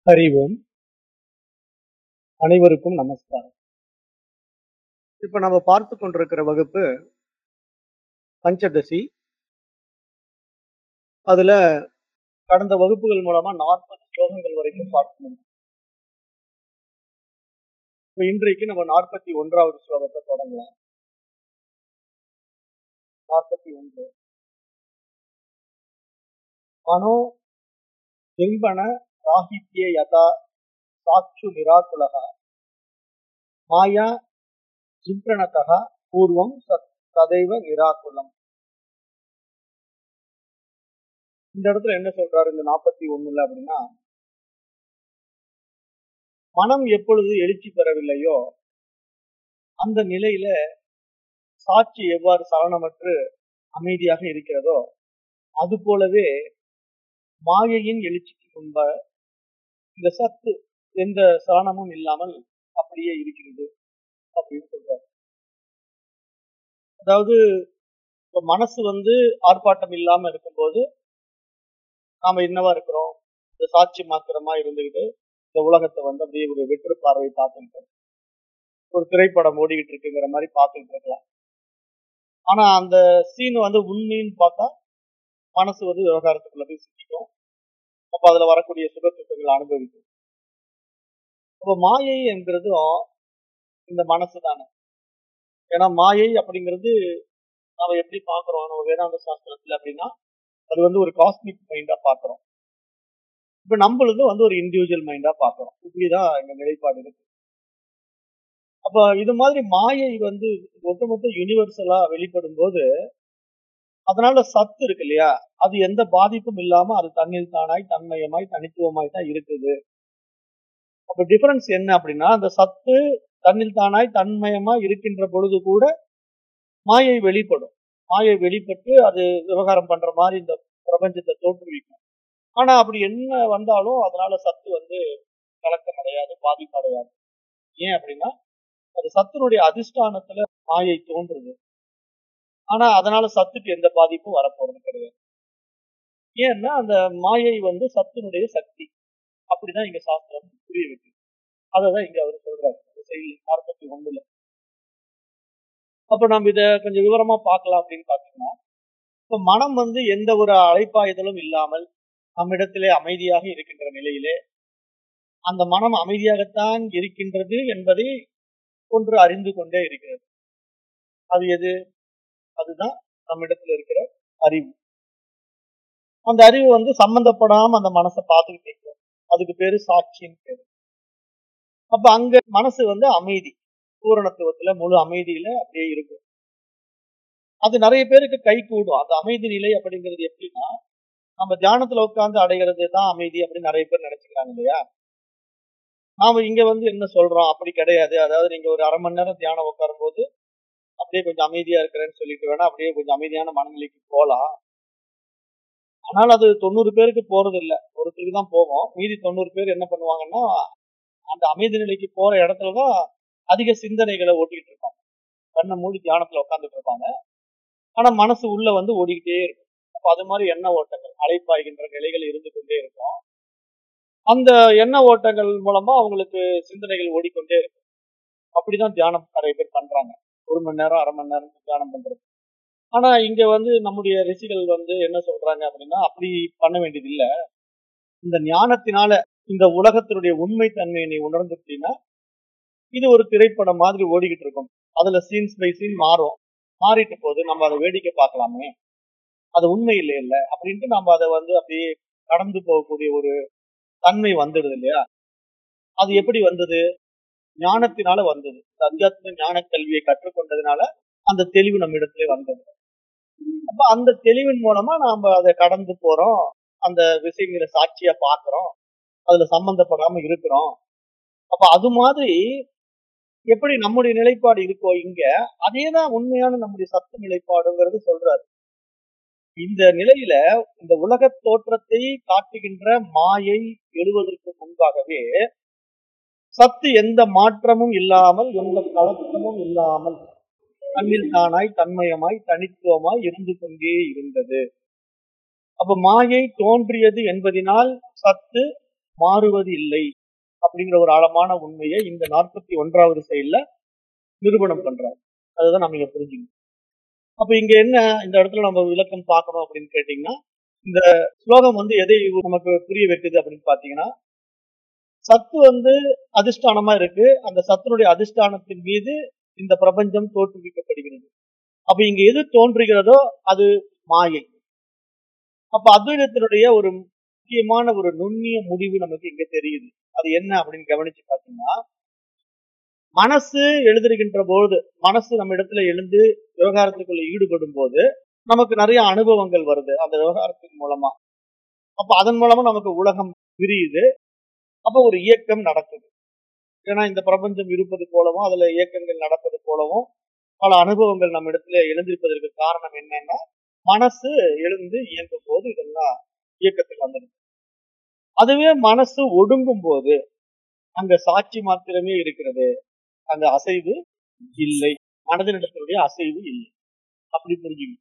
அறிவோம் அனைவருக்கும் நமஸ்காரம் இப்ப நம்ம பார்த்து கொண்டிருக்கிற வகுப்பு பஞ்சதசி அதுல கடந்த வகுப்புகள் மூலமா நாற்பது ஸ்லோகங்கள் வரைக்கும் பார்க்கணும் இப்ப இன்றைக்கு நம்ம நாற்பத்தி ஒன்றாவது ஸ்லோகத்தை தொடங்கலாம் நாற்பத்தி ஒன்று மனோ பிம்பன ராகித்யே யதா சாட்சு நிராகுலக மாயா ஜிப்ரணதக பூர்வம் சத் சதைவ நிராகுலம் இந்த இடத்துல என்ன சொல்றாரு இந்த நாற்பத்தி ஒண்ணுல அப்படின்னா மனம் எப்பொழுது எழுச்சி பெறவில்லையோ அந்த நிலையில சாட்சி எவ்வாறு சலனமற்று அமைதியாக இருக்கிறதோ அது போலவே மாயையின் எழுச்சிக்கு முன்ப இந்த சத்து எந்த சலனமும் இல்லாமல் அப்படியே இருக்கிறது அப்படின்னு சொல்றாரு அதாவது இப்ப மனசு வந்து ஆர்ப்பாட்டம் இல்லாம இருக்கும்போது நாம என்னவா இருக்கிறோம் இந்த சாட்சி மாத்திரமா இருந்துகிட்டு இந்த உலகத்தை வந்து அப்படியே ஒரு வெற்று பார்வை பார்த்துட்டு ஒரு திரைப்படம் ஓடிக்கிட்டு இருக்குங்கிற மாதிரி பார்த்துட்டு இருக்கலாம் ஆனா அந்த சீன் வந்து உண்மைன்னு பார்த்தா மனசு வந்து விவகாரத்துக்குள்ள போய் சிக்கிக்கும் அப்ப அதுல வரக்கூடிய சுக துக்கங்களை அனுபவிக்கும் அப்ப மாயை என்கிறதும் இந்த மனசு தானே ஏன்னா மாயை அப்படிங்கிறது நம்ம எப்படி பாக்குறோம் நம்ம வேதாந்த சாஸ்திரத்துல அப்படின்னா அது வந்து ஒரு காஸ்மிக் மைண்டா பாக்குறோம் இப்ப நம்மளது வந்து ஒரு இண்டிவிஜுவல் மைண்டா பாக்குறோம் இப்படிதான் எங்க நிலைப்பாடு இருக்கு அப்ப இது மாதிரி மாயை வந்து ஒட்டுமொத்த யூனிவர்சலா வெளிப்படும் போது அதனால சத்து இருக்கு இல்லையா அது எந்த பாதிப்பும் இல்லாம அது தன்னில் தானாய் தன்மயமாய் தனித்துவமாய் தான் இருக்குது அப்ப டிஃபரன்ஸ் என்ன அப்படின்னா அந்த சத்து தன்னில் தானாய் தன்மயமாய் இருக்கின்ற பொழுது கூட மாயை வெளிப்படும் மாயை வெளிப்பட்டு அது விவகாரம் பண்ற மாதிரி இந்த பிரபஞ்சத்தை தோற்றுவிக்கும் ஆனா அப்படி என்ன வந்தாலும் அதனால சத்து வந்து கலக்கம் அடையாது பாதிப்பு அடையாது ஏன் அப்படின்னா அது சத்தினுடைய அதிஷ்டானத்துல மாயை தோன்றுது ஆனா அதனால சத்துக்கு எந்த பாதிப்பும் வரப்போறது கிடையாது ஏன்னா அந்த மாயை வந்து சத்தினுடைய சக்தி அப்படிதான் இங்க சாஸ்திரம் புரிய வைக்குது அததான் இங்க அவர் சொல்றாரு இந்த செயல் நாற்பத்தி ஒண்ணுல அப்ப நம்ம இத கொஞ்சம் விவரமா பார்க்கலாம் அப்படின்னு பாத்தீங்கன்னா இப்ப மனம் வந்து எந்த ஒரு அழைப்பாயுதலும் இல்லாமல் நம்மிடத்திலே அமைதியாக இருக்கின்ற நிலையிலே அந்த மனம் அமைதியாகத்தான் இருக்கின்றது என்பதை ஒன்று அறிந்து கொண்டே இருக்கிறது அது எது அதுதான் நம்மிடத்துல இருக்கிற அறிவு அந்த அறிவு வந்து சம்பந்தப்படாம அந்த மனசை பார்த்துக்கிட்டு இருக்கிறோம் அதுக்கு பேரு சாட்சின்னு பேரு அப்ப அங்க மனசு வந்து அமைதி பூரணத்துவத்துல முழு அமைதியில அப்படியே இருக்கும் அது நிறைய பேருக்கு கை கூடும் அந்த அமைதி நிலை அப்படிங்கிறது எப்படின்னா நம்ம தியானத்துல உட்கார்ந்து அடைகிறது தான் அமைதி அப்படின்னு நிறைய பேர் நினைச்சுக்கிறாங்க இல்லையா நாம இங்க வந்து என்ன சொல்றோம் அப்படி கிடையாது அதாவது நீங்க ஒரு அரை மணி நேரம் தியானம் உட்காரும் போது அப்படியே கொஞ்சம் அமைதியா இருக்கிறேன்னு சொல்லிட்டு வேணா அப்படியே கொஞ்சம் அமைதியான மனநிலைக்கு போகலாம் ஆனால் அது தொண்ணூறு பேருக்கு போறது இல்லை ஒருத்தருக்கு தான் போகும் மீதி தொண்ணூறு பேர் என்ன பண்ணுவாங்கன்னா அந்த அமைதி நிலைக்கு போற இடத்துலதான் அதிக சிந்தனைகளை ஓட்டிக்கிட்டு இருப்பாங்க கண்ணை மூடி தியானத்துல உட்காந்துட்டு இருப்பாங்க ஆனா மனசு உள்ள வந்து ஓடிக்கிட்டே இருக்கும் அப்ப அது மாதிரி எண்ண ஓட்டங்கள் அலைப்பாய்கின்ற நிலைகள் இருந்து கொண்டே இருக்கும் அந்த எண்ண ஓட்டங்கள் மூலமா அவங்களுக்கு சிந்தனைகள் ஓடிக்கொண்டே இருக்கும் அப்படிதான் தியானம் நிறைய பேர் பண்றாங்க ஒரு மணி நேரம் அரை மணி நேரம் தியானம் பண்றது ஆனா இங்க வந்து நம்முடைய ரிஷிகள் வந்து என்ன சொல்றாங்க அப்படின்னா அப்படி பண்ண வேண்டியது இல்ல இந்த ஞானத்தினால இந்த உலகத்தினுடைய உண்மை தன்மையை நீ உணர்ந்துட்டீங்கன்னா இது ஒரு திரைப்படம் மாதிரி ஓடிக்கிட்டு இருக்கும் அதுல சீன்ஸ் பை சீன் மாறும் மாறிட்டு போது நம்ம அதை வேடிக்கை பார்க்கலாமே அது உண்மை இல்லை இல்ல அப்படின்ட்டு நம்ம அதை வந்து அப்படியே கடந்து போகக்கூடிய ஒரு தன்மை வந்துடுது இல்லையா அது எப்படி வந்தது ஞானத்தினால வந்தது இந்த அத்தியாத்ம ஞான கல்வியை கற்றுக்கொண்டதுனால அந்த தெளிவு நம்ம இடத்துல வந்தது அப்ப அந்த தெளிவின் மூலமா நாம அதை கடந்து போறோம் அந்த விஷயங்களை சாட்சியா பாக்குறோம் அதுல சம்பந்தப்படாம இருக்கிறோம் அப்ப அது மாதிரி எப்படி நம்முடைய நிலைப்பாடு இருக்கோ இங்க அதேதான் உண்மையான நம்முடைய சத்து நிலைப்பாடுங்கிறது சொல்றாரு இந்த நிலையில இந்த உலக தோற்றத்தை காட்டுகின்ற மாயை எழுவதற்கு முன்பாகவே சத்து எந்த மாற்றமும் இல்லாமல் எந்த கலக்கமும் இல்லாமல் தன்னில் தானாய் தன்மயமாய் தனித்துவமாய் இருந்து கொண்டே இருந்தது அப்ப மாயை தோன்றியது என்பதினால் சத்து மாறுவது இல்லை அப்படிங்கிற ஒரு ஆழமான உண்மையை இந்த நாற்பத்தி ஒன்றாவது செயல்ல நிரூபணம் பண்றாரு அதுதான் நம்ம இங்க புரிஞ்சுக்கணும் அப்ப இங்க என்ன இந்த இடத்துல நம்ம விளக்கம் பார்க்கணும் அப்படின்னு கேட்டீங்கன்னா இந்த ஸ்லோகம் வந்து எதை நமக்கு புரிய வைக்குது அப்படின்னு பாத்தீங்கன்னா சத்து வந்து அதிஷ்டானமா இருக்கு அந்த சத்தினுடைய அதிஷ்டானத்தின் மீது இந்த பிரபஞ்சம் தோற்றுவிக்கப்படுகிறது அப்ப இங்க எது தோன்றுகிறதோ அது மாயை அப்ப அத்வைதத்தினுடைய ஒரு முக்கியமான ஒரு நுண்ணிய முடிவு நமக்கு இங்க தெரியுது அது என்ன அப்படின்னு கவனிச்சு பாத்தீங்கன்னா மனசு எழுதுகின்ற போது மனசு நம்ம இடத்துல எழுந்து விவகாரத்துக்குள்ள ஈடுபடும் போது நமக்கு நிறைய அனுபவங்கள் வருது அந்த விவகாரத்தின் மூலமா அப்ப அதன் மூலமா நமக்கு உலகம் விரியுது அப்ப ஒரு இயக்கம் நடக்குது ஏன்னா இந்த பிரபஞ்சம் இருப்பது போலவும் அதுல இயக்கங்கள் நடப்பது போலவும் பல அனுபவங்கள் நம்ம இடத்துல எழுந்திருப்பதற்கு காரணம் என்னன்னா மனசு எழுந்து இயங்கும் போது இதெல்லாம் இயக்கத்துக்கு வந்துடுது அதுவே மனசு ஒடுங்கும் போது அங்க சாட்சி மாத்திரமே இருக்கிறது அந்த அசைவு இல்லை மனதினிடத்தினுடைய அசைவு இல்லை அப்படி புரிஞ்சுக்கணும்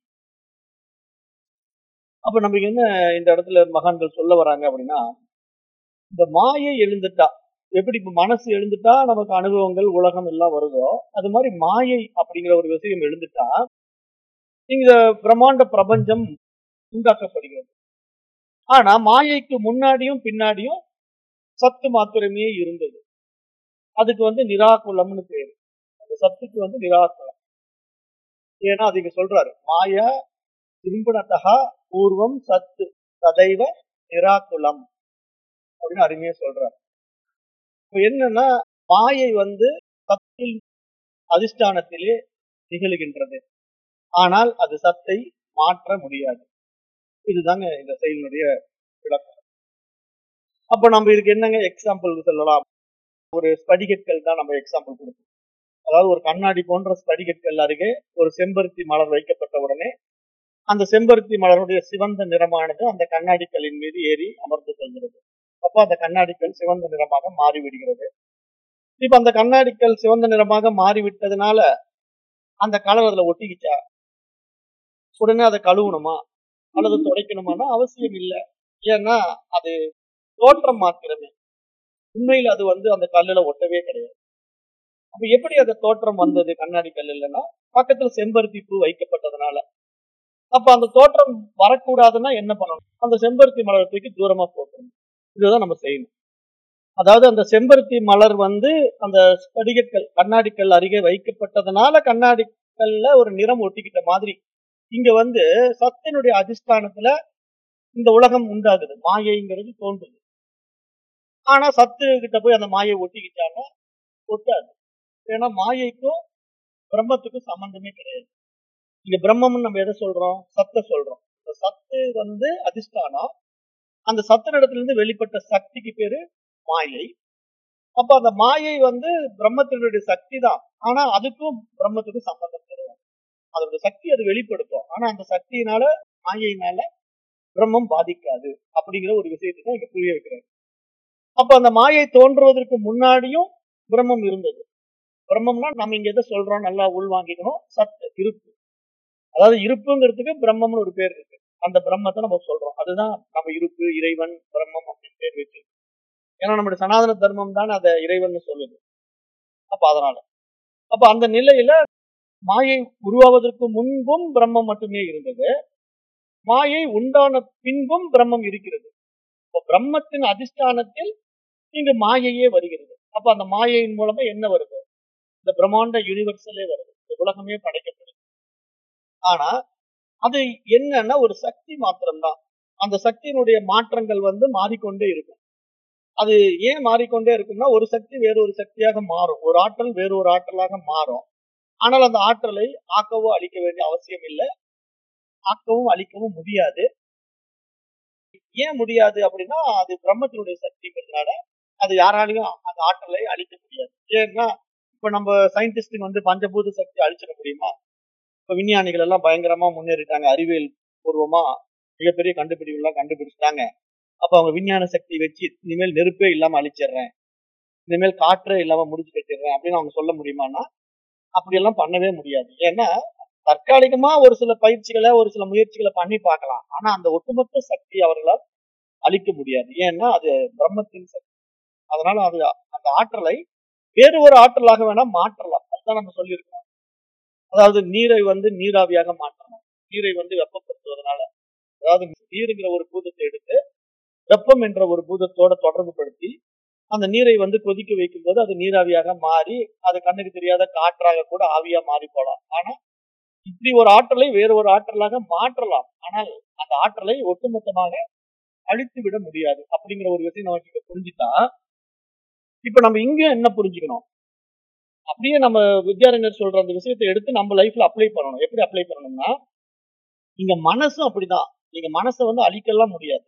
அப்ப நமக்கு என்ன இந்த இடத்துல மகான்கள் சொல்ல வராங்க அப்படின்னா இந்த மாயை எழுந்துட்டா எப்படி இப்ப மனசு எழுந்துட்டா நமக்கு அனுபவங்கள் உலகம் எல்லாம் வருதோ அது மாதிரி மாயை அப்படிங்கிற ஒரு விஷயம் எழுந்துட்டா இந்த பிரம்மாண்ட பிரபஞ்சம் உண்டாக்கப்படுகிறது ஆனா மாயைக்கு முன்னாடியும் பின்னாடியும் சத்து மாத்திரமே இருந்தது அதுக்கு வந்து நிராகுலம்னு பேரு அந்த சத்துக்கு வந்து நிராகுலம் ஏன்னா அது இங்க சொல்றாரு மாயா திரும்பினத்தகா பூர்வம் சத்து சதைவ நிராகுலம் அப்படின்னு அருமையா சொல்றாரு இப்ப என்னன்னா மாயை வந்து சத்தில் அதிஷ்டானத்திலே நிகழ்கின்றது ஆனால் அது சத்தை மாற்ற முடியாது இதுதாங்க இந்த செயலினுடைய விளக்கம் அப்ப நம்ம இதுக்கு என்னங்க எக்ஸாம்பிள் சொல்லலாம் ஒரு ஸ்படிகற்கள் தான் நம்ம எக்ஸாம்பிள் கொடுப்போம் அதாவது ஒரு கண்ணாடி போன்ற ஸ்படிகற்கள் அருகே ஒரு செம்பருத்தி மலர் வைக்கப்பட்ட உடனே அந்த செம்பருத்தி மலருடைய சிவந்த நிறமானது அந்த கண்ணாடிக்கல்லின் மீது ஏறி அமர்ந்து கொள்கிறது அப்போ அந்த கண்ணாடிக்கல் சிவந்த நிறமாக மாறிவிடுகிறது இப்ப அந்த கண்ணாடிக்கல் சிவந்த நிறமாக மாறிவிட்டதுனால அந்த கலர் அதுல ஒட்டிக்கிச்சா உடனே அதை கழுவணுமா அல்லது துடைக்கணுமானா அவசியம் இல்லை ஏன்னா அது தோற்றம் மாத்திரமே உண்மையில் அது வந்து அந்த கல்லுல ஒட்டவே கிடையாது அப்ப எப்படி அந்த தோற்றம் வந்தது கண்ணாடி கல்லுலன்னா பக்கத்துல செம்பருத்தி பூ வைக்கப்பட்டதுனால அப்ப அந்த தோற்றம் வரக்கூடாதுன்னா என்ன பண்ணணும் அந்த செம்பருத்தி மலரை தூக்கி தூரமா போக்கணும் இதுதான் நம்ம செய்யணும் அதாவது அந்த செம்பருத்தி மலர் வந்து அந்த ஸ்படிகக்கல் கண்ணாடிக்கல் அருகே வைக்கப்பட்டதுனால கண்ணாடிக்கல்ல ஒரு நிறம் ஒட்டிக்கிட்ட மாதிரி இங்க வந்து சத்தினுடைய அதிஷ்டானத்துல இந்த உலகம் உண்டாகுது மாயைங்கிறது தோன்றுது ஆனா சத்து கிட்ட போய் அந்த மாயை ஒட்டிக்கிட்டாங்கன்னா ஒட்டாது ஏன்னா மாயைக்கும் பிரம்மத்துக்கும் சம்பந்தமே கிடையாது இங்க பிரம்மம்னு நம்ம எதை சொல்றோம் சத்த சொல்றோம் இந்த சத்து வந்து அதிஷ்டானம் அந்த சத்தினிடத்துல இருந்து வெளிப்பட்ட சக்திக்கு பேரு மாயை அப்ப அந்த மாயை வந்து பிரம்மத்தினுடைய சக்தி தான் ஆனா அதுக்கும் பிரம்மத்துக்கும் சம்பந்தம் கிடையாது அதோட சக்தி அது வெளிப்படுத்தும் ஆனா அந்த சக்தியினால மாயையினால பிரம்மம் பாதிக்காது அப்படிங்கிற ஒரு விஷயத்தை தான் இங்க புரிய வைக்கிறாரு அப்ப அந்த மாயை தோன்றுவதற்கு முன்னாடியும் பிரம்மம் இருந்தது பிரம்மம்னா நம்ம இங்க எதை சொல்றோம் நல்லா உள்வாங்கிக்கணும் சத்து இருப்பு அதாவது இருப்புங்கிறதுக்கு பிரம்மம்னு ஒரு பேர் இருக்கு அந்த பிரம்மத்தை நம்ம சொல்றோம் அதுதான் நம்ம இருப்பு இறைவன் பிரம்மம் அப்படின்னு பேர் வச்சு ஏன்னா நம்முடைய சனாதன தர்மம் தான் அதை இறைவன் சொல்லுது அப்ப அதனால அப்ப அந்த நிலையில மாயை உருவாவதற்கு முன்பும் பிரம்மம் மட்டுமே இருந்தது மாயை உண்டான பின்பும் பிரம்மம் இருக்கிறது இப்போ பிரம்மத்தின் அதிஷ்டானத்தில் இங்கு மாயையே வருகிறது அப்ப அந்த மாயையின் மூலமா என்ன வருது இந்த பிரம்மாண்ட யூனிவர்சலே வருது இந்த உலகமே படைக்கப்படுது ஆனா அது என்னன்னா ஒரு சக்தி மாத்திரம்தான் அந்த சக்தியினுடைய மாற்றங்கள் வந்து மாறிக்கொண்டே இருக்கும் அது ஏன் மாறிக்கொண்டே இருக்கும்னா ஒரு சக்தி வேறொரு சக்தியாக மாறும் ஒரு ஆற்றல் வேறொரு ஆற்றலாக மாறும் ஆனால் அந்த ஆற்றலை ஆக்கவோ அழிக்க வேண்டிய அவசியம் இல்லை ஆக்கவும் அழிக்கவும் முடியாது ஏன் முடியாது அப்படின்னா அது பிரம்மத்தினுடைய சக்திங்கிறதுனால அது யாராலையும் அந்த ஆற்றலை அழிக்க முடியாது ஏன்னா இப்ப நம்ம சயின்டிஸ்டுங்க வந்து பஞ்சபூத சக்தி அழிச்சிட முடியுமா இப்ப விஞ்ஞானிகள் எல்லாம் பயங்கரமா முன்னேறிட்டாங்க அறிவியல் பூர்வமா மிகப்பெரிய கண்டுபிடிப்பு எல்லாம் கண்டுபிடிச்சிட்டாங்க அப்ப அவங்க விஞ்ஞான சக்தி வச்சு இனிமேல் நெருப்பே இல்லாம அழிச்சிடுறேன் இனிமேல் காற்றே இல்லாம முடிச்சு கட்டிடுறேன் அப்படின்னு அவங்க சொல்ல முடியுமான்னா அப்படியெல்லாம் பண்ணவே முடியாது ஏன்னா தற்காலிகமா ஒரு சில பயிற்சிகளை ஒரு சில முயற்சிகளை பண்ணி பார்க்கலாம் ஆனா அந்த ஒட்டுமொத்த சக்தி அவர்களால் அழிக்க முடியாது ஏன்னா அது பிரம்மத்தின் சக்தி அதனால அது அந்த ஆற்றலை வேறு ஒரு ஆற்றலாக வேணா மாற்றலாம் அதுதான் நம்ம சொல்லியிருக்கோம் அதாவது நீரை வந்து நீராவியாக மாற்றணும் நீரை வந்து வெப்பப்படுத்துவதனால அதாவது நீருங்கிற ஒரு பூதத்தை எடுத்து வெப்பம் என்ற ஒரு பூதத்தோட தொடர்பு படுத்தி அந்த நீரை வந்து கொதிக்க வைக்கும் போது அது நீராவியாக மாறி அது கண்ணுக்கு தெரியாத காற்றாக கூட ஆவியா மாறி போலாம் ஆனா இப்படி ஒரு ஆற்றலை வேறு ஒரு ஆற்றலாக மாற்றலாம் ஆனால் அந்த ஆற்றலை ஒட்டுமொத்தமாக அழித்து விட முடியாது அப்படிங்கிற ஒரு விஷயம் நமக்கு இப்ப புரிஞ்சுட்டா இப்ப நம்ம இங்க என்ன புரிஞ்சுக்கணும் அப்படியே நம்ம வித்யாரண்யர் சொல்ற அந்த விஷயத்தை எடுத்து நம்ம லைஃப்ல அப்ளை பண்ணணும் எப்படி அப்ளை பண்ணணும்னா இங்க மனசும் அப்படிதான் நீங்க மனசை வந்து அழிக்கலாம் முடியாது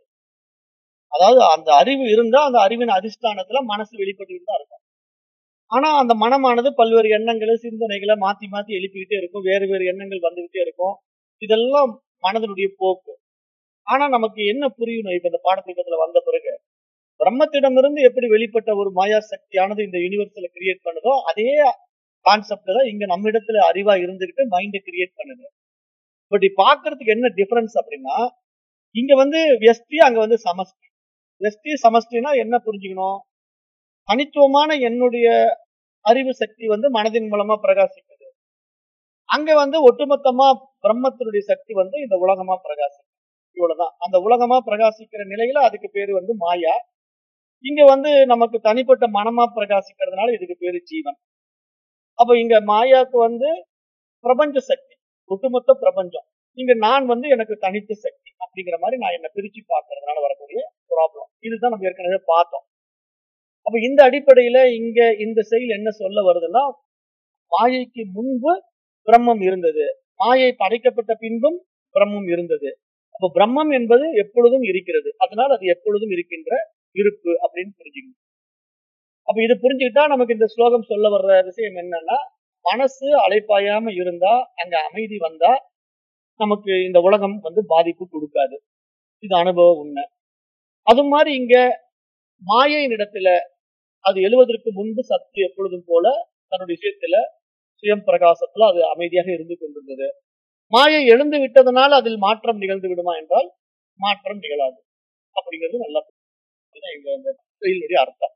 அதாவது அந்த அறிவு இருந்தா அந்த அறிவின் அதிஷ்டானத்துல மனசு வெளிப்பட்டு தான் இருக்கும் ஆனா அந்த மனமானது பல்வேறு எண்ணங்களை சிந்தனைகளை மாத்தி மாத்தி எழுப்பிக்கிட்டே இருக்கும் வேறு வேறு எண்ணங்கள் வந்துகிட்டே இருக்கும் இதெல்லாம் மனதனுடைய போக்கு ஆனா நமக்கு என்ன புரியணும் இப்ப இந்த பாடத்திட்டத்துல வந்த பிறகு பிரம்மத்திடமிருந்து எப்படி வெளிப்பட்ட ஒரு மாயா சக்தியானது இந்த யூனிவர்ஸ்ல கிரியேட் பண்ணுதோ அதே கான்செப்ட் தான் இங்க நம்ம இடத்துல அறிவா இருந்துகிட்டு மைண்டை கிரியேட் பண்ணுது பட் பாக்குறதுக்கு என்ன டிஃபரன்ஸ் அப்படின்னா இங்க வந்து வெஸ்டி அங்க வந்து சமஸ்டி வெஸ்டி சமஸ்டினா என்ன புரிஞ்சுக்கணும் தனித்துவமான என்னுடைய அறிவு சக்தி வந்து மனதின் மூலமா பிரகாசிக்குது அங்க வந்து ஒட்டுமொத்தமா பிரம்மத்தினுடைய சக்தி வந்து இந்த உலகமா பிரகாசிக்கும் இவ்வளவுதான் அந்த உலகமா பிரகாசிக்கிற நிலையில அதுக்கு பேரு வந்து மாயா இங்க வந்து நமக்கு தனிப்பட்ட மனமா பிரகாசிக்கிறதுனால இதுக்கு பேரு ஜீவன் அப்ப இங்க மாயாக்கு வந்து பிரபஞ்ச சக்தி ஒட்டுமொத்த பிரபஞ்சம் இங்க நான் வந்து எனக்கு தனித்த சக்தி அப்படிங்கிற மாதிரி நான் என்ன பிரிச்சு பார்க்கறதுனால வரக்கூடிய ப்ராப்ளம் இதுதான் நம்ம ஏற்கனவே பார்த்தோம் அப்ப இந்த அடிப்படையில இங்க இந்த செயல் என்ன சொல்ல வருதுன்னா மாயைக்கு முன்பு பிரம்மம் இருந்தது மாயை படைக்கப்பட்ட பின்பும் பிரம்மம் இருந்தது அப்ப பிரம்மம் என்பது எப்பொழுதும் இருக்கிறது அதனால் அது எப்பொழுதும் இருக்கின்ற இருப்பு அப்படின்னு புரிஞ்சுக்கணும் அப்ப இது புரிஞ்சுக்கிட்டா நமக்கு இந்த ஸ்லோகம் சொல்ல வர்ற விஷயம் என்னன்னா மனசு அலைப்பாயாம இருந்தா அங்க அமைதி வந்தா நமக்கு இந்த உலகம் வந்து பாதிப்பு கொடுக்காது இது அனுபவ உண்மை அது மாதிரி இங்க மாயையின் இடத்துல அது எழுவதற்கு முன்பு சத்து எப்பொழுதும் போல தன்னுடைய விஷயத்துல சுயம் பிரகாசத்துல அது அமைதியாக இருந்து கொண்டிருந்தது மாயை எழுந்து விட்டதனால் அதில் மாற்றம் நிகழ்ந்து விடுமா என்றால் மாற்றம் நிகழாது அப்படிங்கிறது நல்லா எங்க அந்த செயலுடைய அர்த்தம்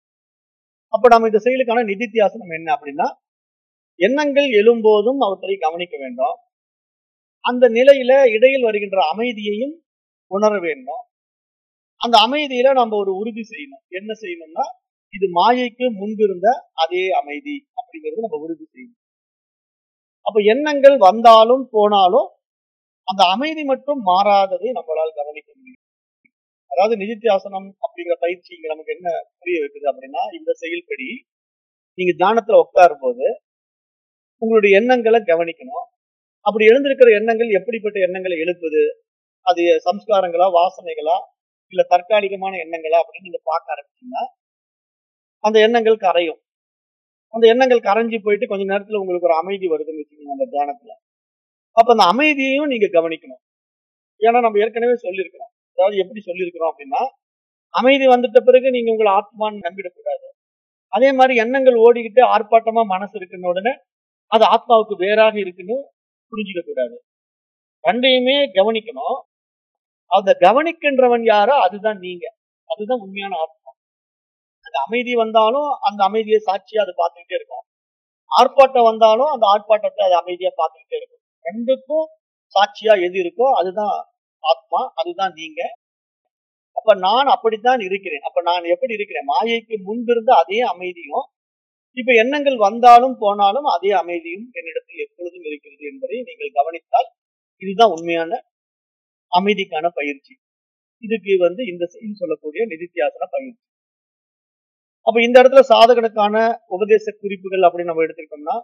அப்ப நம்ம இந்த செயலுக்கான நிதித்தியாசனம் என்ன அப்படின்னா எண்ணங்கள் எழும்போதும் அவற்றை கவனிக்க வேண்டும் அந்த நிலையில இடையில் வருகின்ற அமைதியையும் உணர வேண்டும் அந்த அமைதியில நம்ம ஒரு உறுதி செய்யணும் என்ன செய்யணும்னா இது மாயைக்கு முன்பிருந்த அதே அமைதி அப்படிங்கிறது நம்ம உறுதி செய்யணும் அப்ப எண்ணங்கள் வந்தாலும் போனாலும் அந்த அமைதி மட்டும் மாறாததை நம்மளால் கவனிக்க முடியும் அதாவது நிதித்தியாசனம் அப்படிங்கிற பயிற்சி இங்க நமக்கு என்ன புரிய வைக்குது அப்படின்னா இந்த செயல்படி நீங்க தியானத்துல உட்காரும் போது உங்களுடைய எண்ணங்களை கவனிக்கணும் அப்படி எழுந்திருக்கிற எண்ணங்கள் எப்படிப்பட்ட எண்ணங்களை எழுப்புது அது சம்ஸ்காரங்களா வாசனைகளா இல்ல தற்காலிகமான எண்ணங்களா அப்படின்னு நீங்க பார்க்க ஆரம்பிச்சீங்கன்னா அந்த எண்ணங்கள் கரையும் அந்த எண்ணங்கள் கரைஞ்சி போயிட்டு கொஞ்ச நேரத்துல உங்களுக்கு ஒரு அமைதி வருதுன்னு வச்சுக்கோங்க அந்த தியானத்துல அப்ப அந்த அமைதியையும் நீங்க கவனிக்கணும் ஏன்னா நம்ம ஏற்கனவே சொல்லியிருக்கிறோம் அதாவது எப்படி சொல்லியிருக்கிறோம் அப்படின்னா அமைதி வந்துட்ட பிறகு நீங்க உங்களை ஆத்மான்னு நம்பிடக்கூடாது அதே மாதிரி எண்ணங்கள் ஓடிக்கிட்டு ஆர்ப்பாட்டமா மனசு இருக்குன்னு உடனே அது ஆத்மாவுக்கு வேறாக இருக்குன்னு புரிஞ்சுக்க கூடாது ரெண்டையுமே கவனிக்கணும் அந்த கவனிக்கின்றவன் யாரோ அதுதான் நீங்க அதுதான் உண்மையான ஆத்மா அந்த அமைதி வந்தாலும் அந்த அமைதியை சாட்சியா அது பார்த்துக்கிட்டே இருக்கும் ஆர்ப்பாட்டம் வந்தாலும் அந்த ஆர்ப்பாட்டத்தை அது அமைதியா பார்த்துக்கிட்டே இருக்கும் ரெண்டுக்கும் சாட்சியா எது இருக்கோ அதுதான் ஆத்மா அதுதான் நீங்க அப்ப நான் அப்படித்தான் இருக்கிறேன் அப்ப நான் எப்படி இருக்கிறேன் மாயைக்கு முன்பிருந்த அதே அமைதியும் இப்ப எண்ணங்கள் வந்தாலும் போனாலும் அதே அமைதியும் என்னிடத்தில் எப்பொழுதும் இருக்கிறது என்பதை நீங்கள் கவனித்தால் இதுதான் உண்மையான அமைதிக்கான பயிற்சி இதுக்கு வந்து இந்த செயல் சொல்லக்கூடிய நிதித்தியாசன பயிற்சி அப்ப இந்த இடத்துல சாதகனுக்கான உபதேச குறிப்புகள் அப்படின்னு நம்ம எடுத்துக்கிட்டோம்னா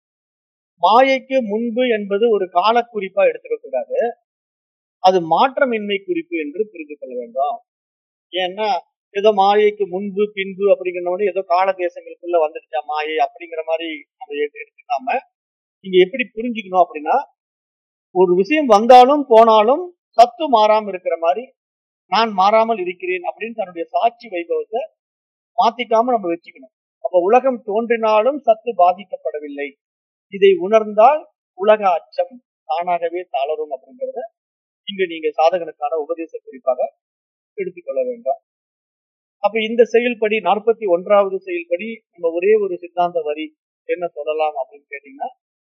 மாயைக்கு முன்பு என்பது ஒரு கால குறிப்பா எடுத்துக்க கூடாது அது மாற்றமின்மை குறிப்பு என்று புரிந்து கொள்ள வேண்டும் ஏன்னா ஏதோ மாயைக்கு முன்பு பின்பு அப்படிங்கிறவனே ஏதோ கால தேசங்களுக்குள்ள வந்துடுச்சா மாயை அப்படிங்கிற மாதிரி நம்ம எடுத்துக்காம நீங்க எப்படி புரிஞ்சுக்கணும் அப்படின்னா ஒரு விஷயம் வந்தாலும் போனாலும் சத்து மாறாம இருக்கிற மாதிரி நான் மாறாமல் இருக்கிறேன் அப்படின்னு தன்னுடைய சாட்சி வைபவத்தை மாத்திக்காம நம்ம வச்சுக்கணும் அப்ப உலகம் தோன்றினாலும் சத்து பாதிக்கப்படவில்லை இதை உணர்ந்தால் உலக அச்சம் தானாகவே தளரும் அப்படிங்கிறத இங்க நீங்க சாதகனுக்கான உபதேச குறிப்பாக எடுத்துக்கொள்ள வேண்டாம் அப்ப இந்த செயல்படி நாற்பத்தி ஒன்றாவது செயல்படி நம்ம ஒரே ஒரு சித்தாந்த வரி என்ன சொல்லலாம் அப்படின்னு கேட்டீங்கன்னா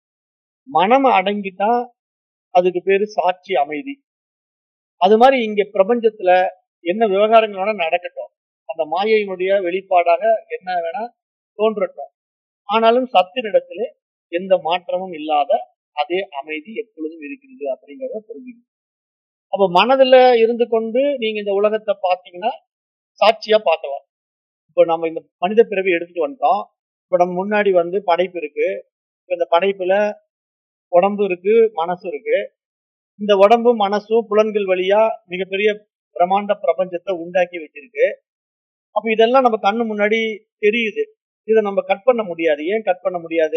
மனம் அடங்கிட்டா அதுக்கு பேரு சாட்சி அமைதி அது மாதிரி இங்க பிரபஞ்சத்துல என்ன விவகாரங்கள் வேணா நடக்கட்டும் அந்த மாயையினுடைய வெளிப்பாடாக என்ன வேணா தோன்றட்டும் ஆனாலும் சத்தினிடத்திலே எந்த மாற்றமும் இல்லாத அதே அமைதி எப்பொழுதும் இருக்கிறது அப்படிங்கிறத புரிஞ்சுக்கணும் அப்ப மனதுல இருந்து கொண்டு நீங்க இந்த உலகத்தை பார்த்தீங்கன்னா சாட்சியா பார்க்கலாம் இப்ப நம்ம இந்த மனித பிறவி எடுத்துட்டு வந்துட்டோம் இப்ப நம்ம முன்னாடி வந்து படைப்பு இருக்கு இப்ப இந்த படைப்புல உடம்பு இருக்கு மனசு இருக்கு இந்த உடம்பும் மனசும் புலன்கள் வழியா மிகப்பெரிய பிரம்மாண்ட பிரபஞ்சத்தை உண்டாக்கி வச்சிருக்கு அப்ப இதெல்லாம் நம்ம கண்ணு முன்னாடி தெரியுது இதை நம்ம கட் பண்ண முடியாது ஏன் கட் பண்ண முடியாது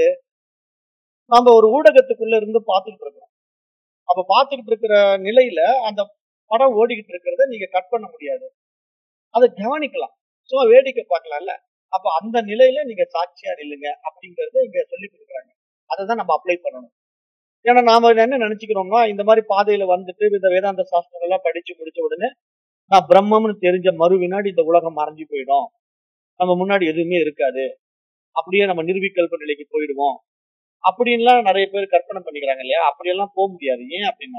நாம ஒரு ஊடகத்துக்குள்ள இருந்து பார்த்துக்கிட்டு இருக்கோம் அப்ப பார்த்துக்கிட்டு இருக்கிற நிலையில அந்த படம் ஓடிக்கிட்டு இருக்கிறத நீங்க கட் பண்ண முடியாது அதை கவனிக்கலாம் சும்மா வேடிக்கை பார்க்கலாம்ல அப்ப அந்த நிலையில நீங்க சாட்சியா நில்லுங்க அப்படிங்கறத இங்க சொல்லி கொடுக்குறாங்க அதை தான் நம்ம அப்ளை பண்ணணும் ஏன்னா நாம என்ன நினைச்சுக்கிறோம்னா இந்த மாதிரி பாதையில வந்துட்டு இந்த வேதாந்த சாஸ்திரம் எல்லாம் படிச்சு முடிச்ச உடனே நான் பிரம்மம்னு தெரிஞ்ச மறு வினாடி இந்த உலகம் மறைஞ்சு போயிடும் நம்ம முன்னாடி எதுவுமே இருக்காது அப்படியே நம்ம நிரூபிக்கல்ப நிலைக்கு போயிடுவோம் அப்படின்லாம் நிறைய பேர் கற்பனை பண்ணிக்கிறாங்க இல்லையா அப்படியெல்லாம் போக முடியாது ஏன் அப்படின்னா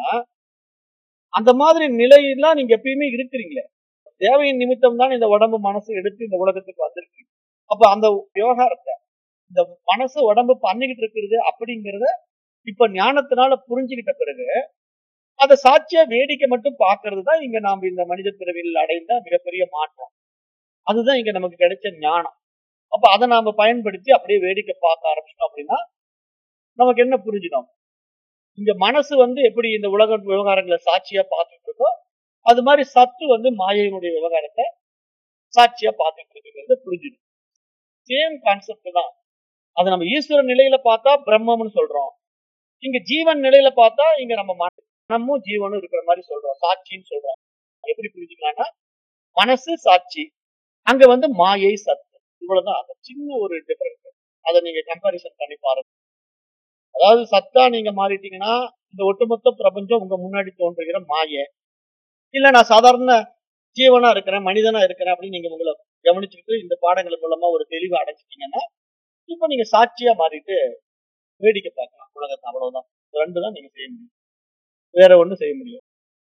அந்த மாதிரி நிலையெல்லாம் நீங்க எப்பயுமே இருக்கிறீங்களே தேவையின் நிமித்தம் தான் இந்த உடம்பு மனசு எடுத்து இந்த உலகத்துக்கு வந்திருக்கீங்க அப்ப அந்த விவகாரத்தை இந்த மனசு உடம்பு பண்ணிக்கிட்டு இருக்கிறது அப்படிங்கிறத இப்ப ஞானத்தினால புரிஞ்சுக்கிட்ட பிறகு அதை சாட்சியா வேடிக்கை மட்டும் பார்க்கிறது தான் இங்க நாம இந்த மனித பிறவியில் அடைந்த மிகப்பெரிய மாற்றம் அதுதான் இங்க நமக்கு கிடைச்ச ஞானம் அப்ப அதை நாம பயன்படுத்தி அப்படியே வேடிக்கை பார்க்க ஆரம்பிச்சிட்டோம் அப்படின்னா நமக்கு என்ன புரிஞ்சிடும் இங்க மனசு வந்து எப்படி இந்த உலக விவகாரங்களை சாட்சியா பார்த்துட்டு இருக்கோ அது மாதிரி சத்து வந்து மாயையினுடைய விவகாரத்தை சாட்சியா பார்த்துட்டு இருக்கிறது புரிஞ்சிடும் சேம் கான்செப்ட் தான் அது நம்ம ஈஸ்வர நிலையில பார்த்தா பிரம்மம்னு சொல்றோம் இங்க ஜீவன் நிலையில பார்த்தா இங்க நம்ம மனமும் ஜீவனும் இருக்கிற மாதிரி சொல்றோம் சாட்சின்னு சொல்றோம் எப்படி புரிஞ்சுக்கலாம்னா மனசு சாட்சி அங்க வந்து மாயை சத்து இவ்வளவுதான் அந்த சின்ன ஒரு டிஃபரன்ஸ் அதை நீங்க கம்பாரிசன் பண்ணி பாருங்க அதாவது சத்தா நீங்க மாறிட்டீங்கன்னா இந்த ஒட்டுமொத்த பிரபஞ்சம் உங்க முன்னாடி தோன்றுகிற மாயை இல்ல நான் சாதாரண ஜீவனா இருக்கிறேன் மனிதனா இருக்கிறேன் அப்படின்னு நீங்க உங்களை கவனிச்சுக்கிட்டு இந்த பாடங்கள் மூலமா ஒரு தெளிவு அடைச்சிட்டீங்கன்னா இப்ப நீங்க சாட்சியா மாறிட்டு வேடிக்கை பார்க்கலாம் உலகத்தை அவ்வளவுதான் ரெண்டு தான் நீங்க செய்ய முடியும் வேற ஒண்ணும் செய்ய முடியும்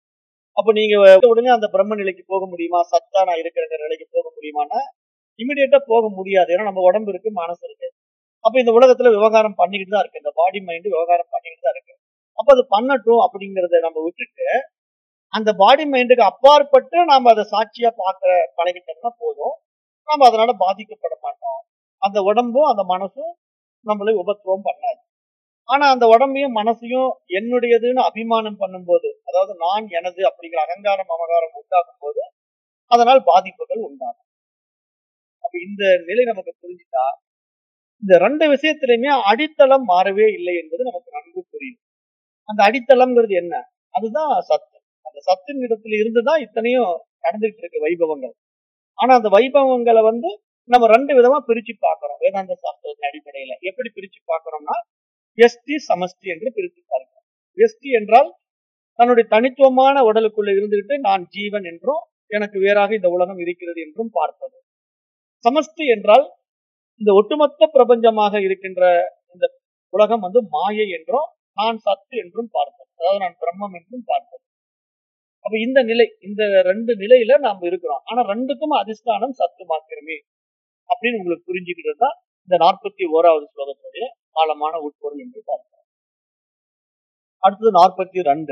அப்ப நீங்க உடனே அந்த பிரம்ம நிலைக்கு போக முடியுமா சத்தா நான் இருக்கிற நிலைக்கு போக முடியுமான்னா இமிடியேட்டா போக முடியாது ஏன்னா நம்ம உடம்பு இருக்கு மனசு இருக்கு அப்ப இந்த உலகத்துல விவகாரம் பண்ணிக்கிட்டு தான் இருக்கு இந்த பாடி மைண்ட் விவகாரம் பண்ணிக்கிட்டு தான் இருக்கு அப்ப அது பண்ணட்டும் அப்படிங்கறத நம்ம விட்டுட்டு அந்த பாடி மைண்டுக்கு அப்பாற்பட்டு நாம அதை சாட்சியா பார்க்க பழகிட்டோம்னா போதும் நாம அதனால பாதிக்கப்பட மாட்டோம் அந்த உடம்பும் அந்த மனசும் நம்மளை உபத்திரவம் பண்ணாது ஆனா அந்த உடம்பையும் மனசையும் என்னுடையதுன்னு அபிமானம் பண்ணும்போது அதாவது நான் எனது அப்படிங்கிற அகங்காரம் அமகாரம் உண்டாகும் போது அதனால் பாதிப்புகள் உண்டாகும் அப்ப இந்த நிலை நமக்கு புரிஞ்சுட்டா இந்த ரெண்டு விஷயத்திலுமே அடித்தளம் மாறவே இல்லை என்பது நமக்கு நன்கு புரியும் அந்த அடித்தளம்ங்கிறது என்ன அதுதான் சத்து அந்த சத்தின் இடத்துல இருந்துதான் இத்தனையும் நடந்துகிட்டு இருக்கு வைபவங்கள் ஆனா அந்த வைபவங்களை வந்து நம்ம ரெண்டு விதமா பிரிச்சு பார்க்கிறோம் வேதாந்த சாஸ்திரத்தின் அடிப்படையில எப்படி பிரிச்சு பார்க்கிறோம்னா எஸ்டி சமஷ்டி என்று பிரித்து பார்க்கிறோம் எஸ்டி என்றால் தன்னுடைய தனித்துவமான உடலுக்குள்ள இருந்துகிட்டு நான் ஜீவன் என்றும் எனக்கு வேறாக இந்த உலகம் இருக்கிறது என்றும் பார்ப்பது சமஷ்டி என்றால் இந்த ஒட்டுமொத்த பிரபஞ்சமாக இருக்கின்ற இந்த உலகம் வந்து மாயை என்றும் நான் சத்து என்றும் பார்ப்பது அதாவது நான் பிரம்மம் என்றும் பார்ப்பது அப்ப இந்த நிலை இந்த ரெண்டு நிலையில நாம் இருக்கிறோம் ஆனா ரெண்டுக்கும் அதிஷ்டானம் சத்து மாத்திரமே அப்படின்னு உங்களுக்கு புரிஞ்சுக்கிட்டு தான் இந்த நாற்பத்தி ஓராவது ஸ்லோகத்தினுடைய ஆழமான உட்பொருள் என்று பார்க்கிறோம் அடுத்தது நாற்பத்தி ரெண்டு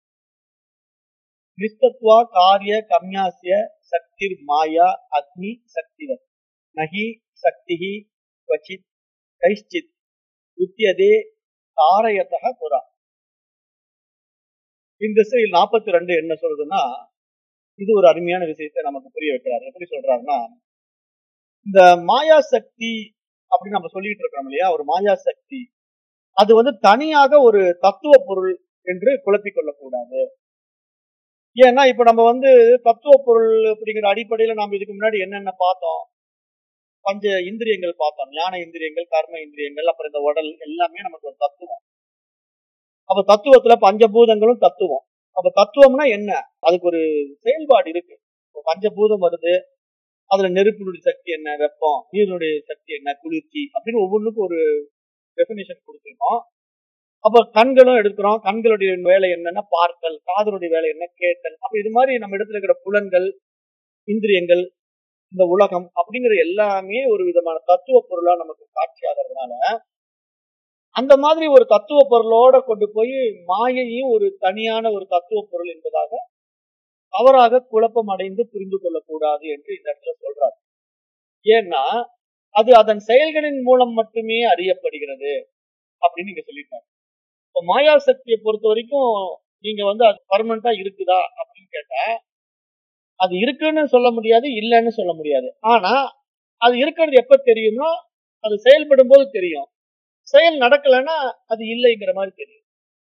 நிஸ்தத்வா காரிய கம்யாசிய சக்திர் மாயா அக்னி சக்திவத் நகி சக்திஹி क्वचित् கைஷ்சித் உத்தியதே தாரயத்தக புறா இந்த செயல் நாற்பத்தி ரெண்டு என்ன சொல்றதுன்னா இது ஒரு அருமையான விஷயத்தை நமக்கு புரிய வைக்கிறார் எப்படி சொல்றாருன்னா இந்த மாயா சக்தி அப்படின்னு நம்ம சொல்லிட்டு இருக்கோம் இல்லையா ஒரு மாயா சக்தி அது வந்து தனியாக ஒரு தத்துவ பொருள் என்று குழப்பிக் கொள்ளக்கூடாது ஏன்னா இப்ப நம்ம வந்து தத்துவ பொருள் அப்படிங்கிற அடிப்படையில நம்ம இதுக்கு முன்னாடி என்னென்ன பார்த்தோம் பஞ்ச இந்திரியங்கள் பார்த்தோம் ஞான இந்திரியங்கள் கர்ம இந்திரியங்கள் அப்புறம் இந்த உடல் எல்லாமே நமக்கு ஒரு தத்துவம் அப்ப தத்துவத்துல பஞ்சபூதங்களும் தத்துவம் அப்ப தத்துவம்னா என்ன அதுக்கு ஒரு செயல்பாடு இருக்கு இப்போ பஞ்சபூதம் வருது அதுல நெருப்பினுடைய சக்தி என்ன வெப்பம் நீரினுடைய சக்தி என்ன குளிர்ச்சி அப்படின்னு ஒவ்வொன்றுக்கும் ஒரு டெபினிஷன் கொடுத்துருக்கோம் அப்ப கண்களும் எடுக்கிறோம் கண்களுடைய வேலை என்னன்னா பார்த்தல் காதலுடைய வேலை என்ன கேட்டல் அப்ப இது மாதிரி நம்ம இடத்துல இருக்கிற புலன்கள் இந்திரியங்கள் இந்த உலகம் அப்படிங்கிற எல்லாமே ஒரு விதமான தத்துவ பொருளா நமக்கு காட்சி ஆகிறதுனால அந்த மாதிரி ஒரு தத்துவ பொருளோட கொண்டு போய் மாயையும் ஒரு தனியான ஒரு தத்துவ பொருள் என்பதாக தவறாக குழப்பம் அடைந்து புரிந்து கொள்ளக்கூடாது என்று இந்த இடத்துல சொல்றார் ஏன்னா அது அதன் செயல்களின் மூலம் மட்டுமே அறியப்படுகிறது அப்படின்னு நீங்க சொல்லிட்டாங்க இப்போ மாயா சக்தியை பொறுத்த வரைக்கும் நீங்க வந்து அது பர்மனண்டா இருக்குதா அப்படின்னு கேட்டா அது இருக்குன்னு சொல்ல முடியாது இல்லைன்னு சொல்ல முடியாது ஆனா அது இருக்கிறது எப்ப தெரியும்னா அது செயல்படும் போது தெரியும் செயல் நடக்கலைன்னா அது இல்லைங்கிற மாதிரி தெரியும்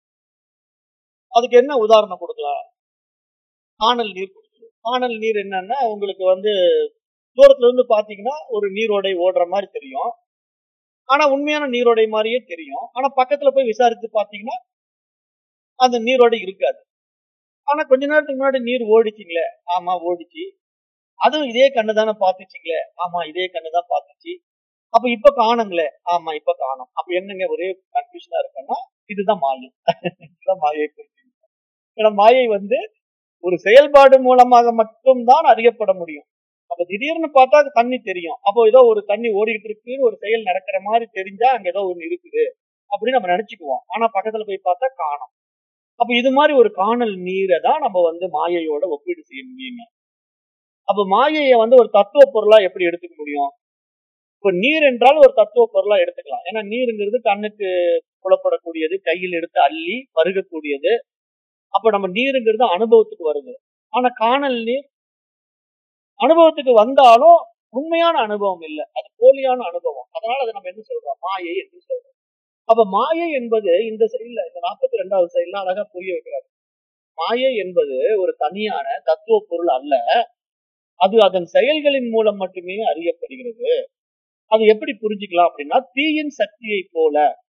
அதுக்கு என்ன உதாரணம் கொடுக்கலாம் காணல் நீர் கொடுக்கலாம் காணல் நீர் என்னன்னா உங்களுக்கு வந்து தூரத்துல இருந்து பாத்தீங்கன்னா ஒரு நீரோடை ஓடுற மாதிரி தெரியும் ஆனா உண்மையான நீரோடை மாதிரியே தெரியும் ஆனா பக்கத்துல போய் விசாரித்து பாத்தீங்கன்னா அந்த நீரோடை இருக்காது ஆனா கொஞ்ச நேரத்துக்கு முன்னாடி நீர் ஓடிச்சிங்களே ஆமா ஓடிச்சு அதுவும் இதே கண்ணு தானே பாத்துச்சிங்களே ஆமா இதே கண்ணு தான் பாத்துச்சு அப்ப இப்ப காணுங்களே ஆமா இப்ப காணும் அப்ப என்னங்க ஒரே கன்ஃபியூஷனா இருக்குன்னா இதுதான் மாயை இதுதான் மாயை ஏன்னா மாயை வந்து ஒரு செயல்பாடு மூலமாக மட்டும்தான் அறியப்பட முடியும் அப்ப திடீர்னு பார்த்தா அது தண்ணி தெரியும் அப்போ ஏதோ ஒரு தண்ணி ஓடிக்கிட்டு இருக்குன்னு ஒரு செயல் நடக்கிற மாதிரி தெரிஞ்சா அங்க ஏதோ ஒண்ணு இருக்குது அப்படின்னு நம்ம நினைச்சுக்குவோம் ஆனா பக்கத்துல போய் பார்த்தா காணும் அப்ப இது மாதிரி ஒரு காணல் நீரை தான் நம்ம வந்து மாயையோட ஒப்பீடு செய்ய முடியுங்க அப்ப மாயையை வந்து ஒரு தத்துவ பொருளா எப்படி எடுத்துக்க முடியும் இப்ப நீர் என்றால் ஒரு தத்துவ பொருளா எடுத்துக்கலாம் ஏன்னா நீருங்கிறது கண்ணுக்கு புலப்படக்கூடியது கையில் எடுத்து அள்ளி பருகக்கூடியது அப்ப நம்ம நீருங்கிறது அனுபவத்துக்கு வருது ஆனா காணல் நீர் அனுபவத்துக்கு வந்தாலும் உண்மையான அனுபவம் இல்லை அது போலியான அனுபவம் அதனால அதை நம்ம என்ன சொல்றோம் மாயை என்று சொல்றோம் அப்ப மாயை என்பது இந்த சைட்ல இந்த நாற்பத்தி ரெண்டாவது சைட்ல அழகா புரிய வைக்கிறாரு மாயை என்பது ஒரு தனியான தத்துவ பொருள் அல்ல அது அதன் செயல்களின் மூலம் மட்டுமே அறியப்படுகிறது அது எப்படி புரிஞ்சுக்கலாம் அப்படின்னா தீயின் சக்தியை போல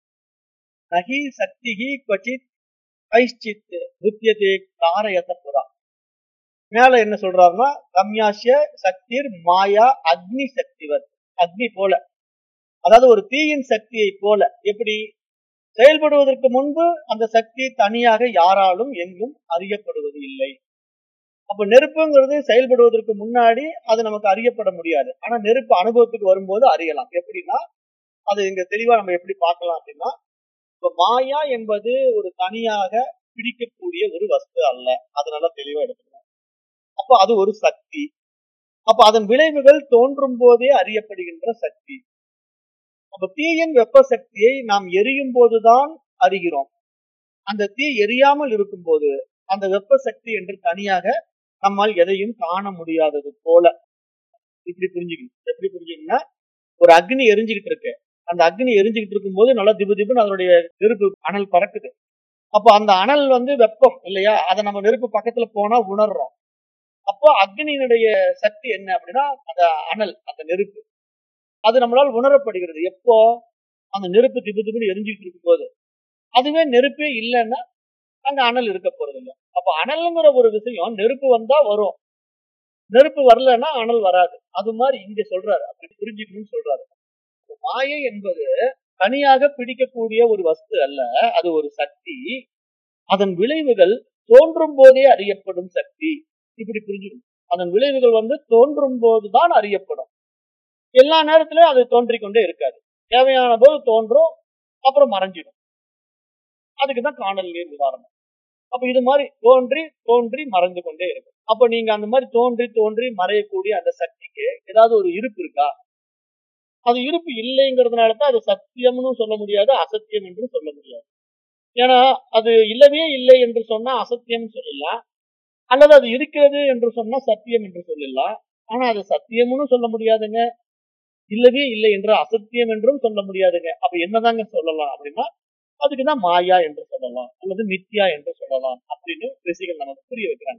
நகி சக்திகி கொச்சித் கைஷ்சித் புத்தியதே காரயத புறா மேல என்ன சொல்றாருன்னா கம்யாசிய சக்திர் மாயா அக்னி சக்திவர் அக்னி போல அதாவது ஒரு தீயின் சக்தியை போல எப்படி செயல்படுவதற்கு முன்பு அந்த சக்தி தனியாக யாராலும் எங்கும் அறியப்படுவது இல்லை அப்ப நெருப்புங்கிறது செயல்படுவதற்கு முன்னாடி அது நமக்கு அறியப்பட முடியாது ஆனா நெருப்பு அனுபவத்துக்கு வரும்போது அறியலாம் எப்படின்னா அது இங்க தெளிவா நம்ம எப்படி பார்க்கலாம் அப்படின்னா இப்ப மாயா என்பது ஒரு தனியாக பிடிக்கக்கூடிய ஒரு வஸ்து அல்ல அதனால தெளிவா எடுத்துக்கணும் அப்ப அது ஒரு சக்தி அப்ப அதன் விளைவுகள் தோன்றும் போதே அறியப்படுகின்ற சக்தி அப்ப தீயின் வெப்ப சக்தியை நாம் எரியும் போதுதான் அறிகிறோம் அந்த தீ எரியாமல் இருக்கும்போது அந்த வெப்ப சக்தி என்று தனியாக நம்மால் எதையும் காண முடியாதது போல இப்படி புரிஞ்சுக்கணும் எப்படி புரிஞ்சுக்கணும்னா ஒரு அக்னி எரிஞ்சுக்கிட்டு இருக்கு அந்த அக்னி எரிஞ்சுக்கிட்டு இருக்கும்போது நல்லா திபு திபுன்னு அதனுடைய நெருப்பு அனல் பறக்குது அப்போ அந்த அனல் வந்து வெப்பம் இல்லையா அதை நம்ம நெருப்பு பக்கத்துல போனா உணர்றோம் அப்போ அக்னியினுடைய சக்தி என்ன அப்படின்னா அந்த அனல் அந்த நெருப்பு அது நம்மளால் உணரப்படுகிறது எப்போ அந்த நெருப்பு திபு திபுன்னு எரிஞ்சுக்கிட்டு இருக்கும் போது அதுவே நெருப்பே இல்லைன்னா அங்க அனல் இருக்க போறது இல்லை அப்ப அனல்ங்கிற ஒரு விஷயம் நெருப்பு வந்தா வரும் நெருப்பு வரலன்னா அனல் வராது அது மாதிரி இங்க சொல்றாரு அப்படி புரிஞ்சுக்கணும்னு சொல்றாரு மாயை என்பது தனியாக பிடிக்கக்கூடிய ஒரு வஸ்து அல்ல அது ஒரு சக்தி அதன் விளைவுகள் தோன்றும் போதே அறியப்படும் சக்தி இப்படி புரிஞ்சுக்கணும் அதன் விளைவுகள் வந்து தோன்றும் போதுதான் அறியப்படும் எல்லா நேரத்திலும் அது தோன்றிக் கொண்டே இருக்காது தேவையான போது தோன்றும் அப்புறம் மறைஞ்சிடும் அதுக்குதான் காணல் நீர் உதாரணம் அப்ப இது மாதிரி தோன்றி தோன்றி மறைந்து கொண்டே இருக்கும் அப்ப நீங்க அந்த மாதிரி தோன்றி தோன்றி மறையக்கூடிய அந்த சக்திக்கு ஏதாவது ஒரு இருப்பு இருக்கா அது இருப்பு இல்லைங்கிறதுனால தான் அது சத்தியம்னு சொல்ல முடியாது அசத்தியம் என்று சொல்ல முடியாது ஏன்னா அது இல்லவே இல்லை என்று சொன்னா அசத்தியம் சொல்லலாம் அல்லது அது இருக்கிறது என்று சொன்னா சத்தியம் என்று சொல்லலாம் ஆனா அது சத்தியம்னு சொல்ல முடியாதுங்க இல்லவே இல்லை என்று அசத்தியம் என்றும் சொல்ல முடியாதுங்க அப்ப என்னதாங்க சொல்லலாம் அப்படின்னா அதுக்குதான் மாயா என்று சொல்லலாம் அல்லது மித்யா என்று சொல்லலாம் அப்படின்னு ரிஷிகள் நமக்கு புரிய வைக்கிறாங்க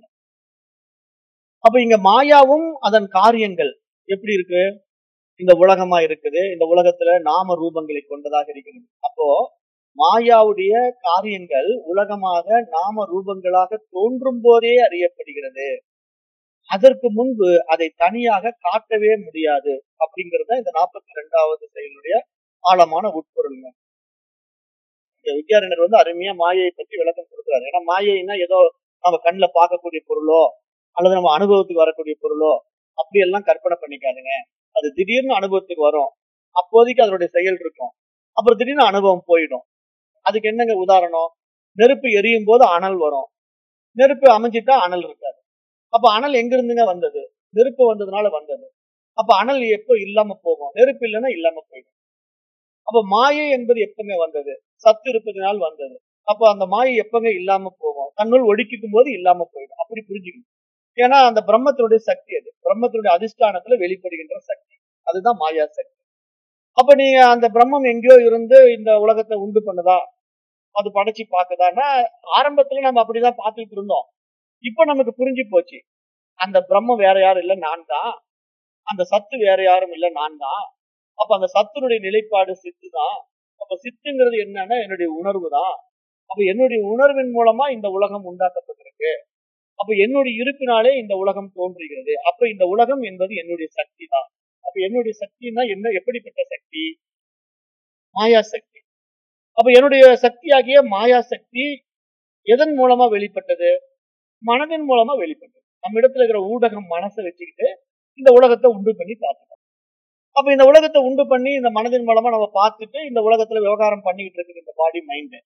அப்ப இங்க மாயாவும் அதன் காரியங்கள் எப்படி இருக்கு இந்த உலகமா இருக்குது இந்த உலகத்துல நாம ரூபங்களை கொண்டதாக இருக்கிறது அப்போ மாயாவுடைய காரியங்கள் உலகமாக நாம ரூபங்களாக தோன்றும் போதே அறியப்படுகிறது அதற்கு முன்பு அதை தனியாக காட்டவே முடியாது அப்படிங்கறது தான் இந்த நாற்பத்தி ரெண்டாவது செயலுடைய ஆழமான உட்பொருளுங்க இந்த வித்யாரண்யர் வந்து அருமையா மாயையை பற்றி விளக்கம் கொடுக்குறாரு ஏன்னா மாயைன்னா ஏதோ நம்ம கண்ணுல பார்க்கக்கூடிய பொருளோ அல்லது நம்ம அனுபவத்துக்கு வரக்கூடிய பொருளோ அப்படி எல்லாம் கற்பனை பண்ணிக்காதுங்க அது திடீர்னு அனுபவத்துக்கு வரும் அப்போதைக்கு அதனுடைய செயல் இருக்கும் அப்புறம் திடீர்னு அனுபவம் போயிடும் அதுக்கு என்னங்க உதாரணம் நெருப்பு எரியும் போது அனல் வரும் நெருப்பு அமைஞ்சிட்டா அனல் இருக்காது அப்ப அனல் எங்க இருந்துங்க வந்தது நெருப்பு வந்ததுனால வந்தது அப்ப அனல் எப்போ இல்லாம போகும் நெருப்பு இல்லைன்னா இல்லாம போயிடும் அப்ப மாயை என்பது எப்பங்க வந்தது சத்து இருப்பதனால் வந்தது அப்ப அந்த மாயை எப்பங்க இல்லாம போகும் தன்னுள் ஒடுக்கிக்கும் போது இல்லாம போயிடும் அப்படி புரிஞ்சுக்கணும் ஏன்னா அந்த பிரம்மத்தினுடைய சக்தி அது பிரம்மத்தினுடைய அதிஷ்டானத்துல வெளிப்படுகின்ற சக்தி அதுதான் மாயா சக்தி அப்ப நீங்க அந்த பிரம்மம் எங்கேயோ இருந்து இந்த உலகத்தை உண்டு பண்ணுதா அது படைச்சு பாக்குதான்னா ஆரம்பத்துல நம்ம அப்படிதான் பார்த்துட்டு இருந்தோம் இப்ப நமக்கு புரிஞ்சு போச்சு அந்த பிரம்மம் வேற யாரும் இல்ல நான் தான் அந்த சத்து வேற யாரும் இல்ல நான் தான் அப்ப அந்த சத்துனுடைய நிலைப்பாடு சித்து தான் அப்ப சித்துங்கிறது என்னன்னா என்னுடைய உணர்வு தான் அப்ப என்னுடைய உணர்வின் மூலமா இந்த உலகம் உண்டாக்கப்பட்டிருக்கு அப்ப என்னுடைய இருப்பினாலே இந்த உலகம் தோன்றுகிறது அப்ப இந்த உலகம் என்பது என்னுடைய சக்தி தான் அப்ப என்னுடைய சக்தினா என்ன எப்படிப்பட்ட சக்தி மாயா சக்தி அப்ப என்னுடைய சக்தியாகிய மாயா சக்தி எதன் மூலமா வெளிப்பட்டது மனதின் மூலமா வெளிப்பட்டது நம்ம இடத்துல இருக்கிற ஊடகம் மனசை வச்சுக்கிட்டு இந்த உலகத்தை உண்டு பண்ணி பார்த்துட்டோம் அப்ப இந்த உலகத்தை உண்டு பண்ணி இந்த மனதின் மூலமா நம்ம பார்த்துட்டு இந்த உலகத்துல விவகாரம் பண்ணிக்கிட்டு இருக்குது இந்த பாடி மைண்ட்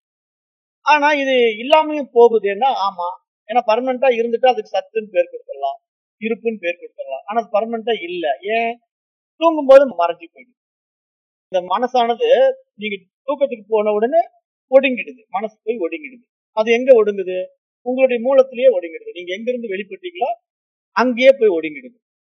ஆனா இது இல்லாமையும் போகுதுன்னா ஆமா ஏன்னா பர்மனண்டா இருந்துட்டு அதுக்கு சத்துன்னு பேர் கொடுத்துடலாம் இருப்புன்னு பேர் கொடுத்துடலாம் ஆனா அது பர்மனண்டா இல்ல ஏன் தூங்கும் போது மறைஞ்சு போயிடுது இந்த மனசானது நீங்க தூக்கத்துக்கு போன உடனே ஒடுங்கிடுது மனசு போய் ஒடுங்கிடுது அது எங்க ஒடுங்குது உங்களுடைய மூலத்திலேயே ஒடுங்கிடுது நீங்க எங்க இருந்து வெளிப்பட்டீங்களோ அங்கேயே போய் ஒடுங்கிடுது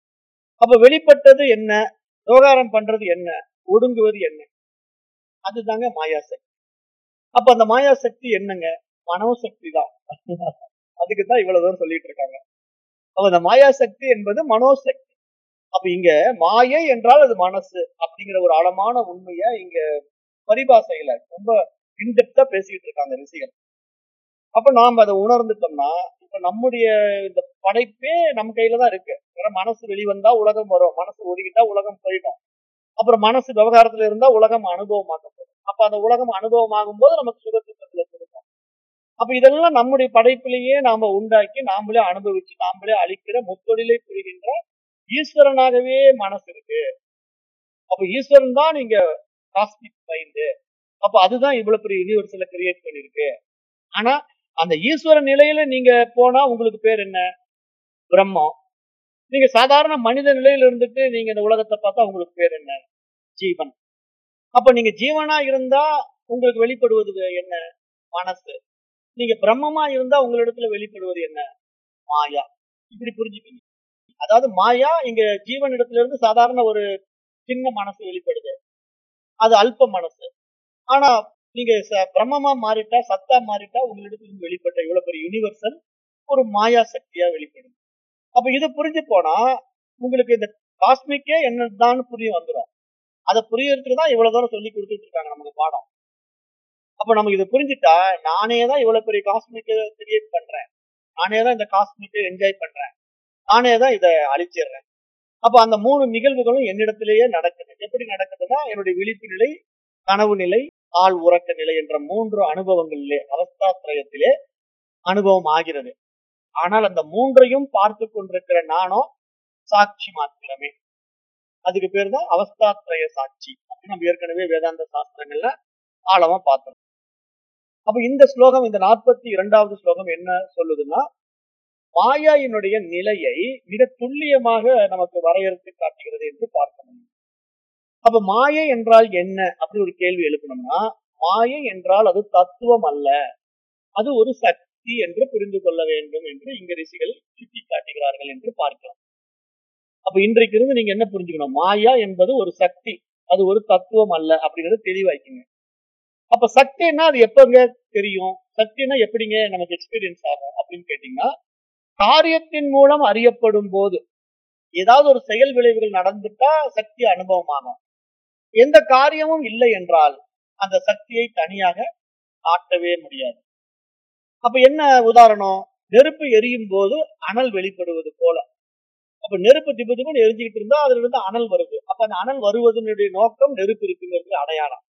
அப்ப வெளிப்பட்டது என்ன விவகாரம் பண்றது என்ன ஒடுங்குவது என்ன அதுதாங்க மாயாசக்தி அப்ப அந்த மாயாசக்தி என்னங்க மனோசக்தி தான் அதுக்கு தான் இவ்வளவு தூரம் சொல்லிட்டு இருக்காங்க அப்ப அந்த மாயாசக்தி என்பது மனோசக்தி அப்ப இங்க மாயை என்றால் அது மனசு அப்படிங்கிற ஒரு ஆழமான உண்மைய இங்க பரிபாசையில ரொம்ப இன்டெப்தா பேசிட்டு இருக்காங்க ரிஷிகள் அப்ப நாம அதை உணர்ந்துட்டோம்னா இப்ப நம்முடைய இந்த படைப்பே நம்ம கையில தான் இருக்கு ஏன்னா மனசு வெளிவந்தா உலகம் வரும் மனசு ஒதுக்கிட்டா உலகம் போயிடும் அப்புறம் மனசு விவகாரத்துல இருந்தா உலகம் அனுபவமாக்கப்படும் அப்ப அந்த உலகம் அனுபவமாகும் போது நமக்கு சுகத்துக்கத்துல கொடுக்கும் அப்ப இதெல்லாம் நம்முடைய படைப்பிலேயே நாம உண்டாக்கி நாமளே அனுபவிச்சு நாமளே அழிக்கிற முத்தொழிலை புரிகின்ற ஈஸ்வரனாகவே மனசு இருக்கு அப்ப ஈஸ்வரன் தான் நீங்க காஸ்மிக் மைண்டு அப்ப அதுதான் இவ்வளவு பெரிய யூனிவர்சல கிரியேட் பண்ணிருக்கு ஆனா அந்த ஈஸ்வர நிலையில நீங்க போனா உங்களுக்கு பேர் என்ன பிரம்மம் நீங்க சாதாரண மனித நிலையில இருந்துட்டு நீங்க இந்த உலகத்தை பார்த்தா உங்களுக்கு பேர் என்ன ஜீவன் அப்ப நீங்க ஜீவனா இருந்தா உங்களுக்கு வெளிப்படுவது என்ன மனசு நீங்க பிரம்மமா இருந்தா உங்களிடத்துல வெளிப்படுவது என்ன மாயா இப்படி புரிஞ்சுக்கணும் அதாவது மாயா இங்க ஜீவன் இடத்துல இருந்து சாதாரண ஒரு சின்ன மனசு வெளிப்படுது அது அல்ப மனசு ஆனா நீங்க ச- பிரம்மமா மாறிட்டா சத்தா மாறிட்டா உங்களிடத்துல இருந்து வெளிப்பட்ட இவ்வளவு பெரிய யூனிவர்சல் ஒரு மாயா சக்தியா வெளிப்படும் அப்ப இது புரிஞ்சு போனா உங்களுக்கு இந்த காஸ்மிக்கே என்னதான் புரிய வந்துடும் அதை புரியறதுக்கு தான் இவ்வளவு தூரம் சொல்லி கொடுத்துட்டு இருக்காங்க நமக்கு பாடம் அப்ப நமக்கு இதை புரிஞ்சுட்டா நானே தான் இவ்வளவு பெரிய காஸ்மிக்கை கிரியேட் பண்றேன் நானே தான் இந்த காஸ்மிக்கை என்ஜாய் பண்றேன் நானே தான் இதை அழிச்சிடுறேன் அப்ப அந்த மூணு நிகழ்வுகளும் என்னிடத்திலேயே நடக்குது எப்படி நடக்குதுன்னா என்னுடைய விழிப்பு நிலை கனவு நிலை ஆள் உறக்க நிலை என்ற மூன்று அனுபவங்களிலே அவஸ்தாத்ரயத்திலே அனுபவம் ஆகிறது ஆனால் அந்த மூன்றையும் பார்த்து கொண்டிருக்கிற நானோ சாட்சி மாத்திரமே அதுக்கு பேர் தான் அவஸ்தாத்ரய சாட்சி அப்படின்னு நம்ம ஏற்கனவே வேதாந்த சாஸ்திரங்கள்ல ஆழமா பார்த்தோம் அப்ப இந்த ஸ்லோகம் இந்த நாற்பத்தி இரண்டாவது ஸ்லோகம் என்ன சொல்லுதுன்னா மாயாயினுடைய நிலையை மிக துல்லியமாக நமக்கு வரையறுத்து காட்டுகிறது என்று பார்க்க முடியும் அப்ப மாயை என்றால் என்ன அப்படி ஒரு கேள்வி எழுப்பணும்னா மாயை என்றால் அது தத்துவம் அல்ல அது ஒரு சக்தி என்று புரிந்து கொள்ள வேண்டும் என்று இங்க ரிஷிகள் சுட்டி காட்டுகிறார்கள் என்று பார்க்கிறோம் அப்ப இன்றைக்கு இருந்து நீங்க என்ன புரிஞ்சுக்கணும் மாயா என்பது ஒரு சக்தி அது ஒரு தத்துவம் அல்ல அப்படிங்கறது தெளிவாய்க்குங்க அப்ப சக்தின்னா அது எப்பங்க தெரியும் சக்தினா எப்படிங்க நமக்கு எக்ஸ்பீரியன்ஸ் ஆகும் அப்படின்னு கேட்டீங்கன்னா காரியத்தின் மூலம் அறியப்படும் போது ஏதாவது ஒரு செயல் விளைவுகள் நடந்துட்டா சக்தி அனுபவமாகும் எந்த காரியமும் இல்லை என்றால் அந்த சக்தியை தனியாக காட்டவே முடியாது அப்ப என்ன உதாரணம் நெருப்பு எரியும் போது அனல் வெளிப்படுவது போல அப்ப நெருப்பு திப்பு திப்புன்னு எரிஞ்சுக்கிட்டு இருந்தா அதுல இருந்து அனல் வருது அப்ப அந்த அனல் வருவதனுடைய நோக்கம் நெருப்பு இருக்குங்கிறது அடையாளம்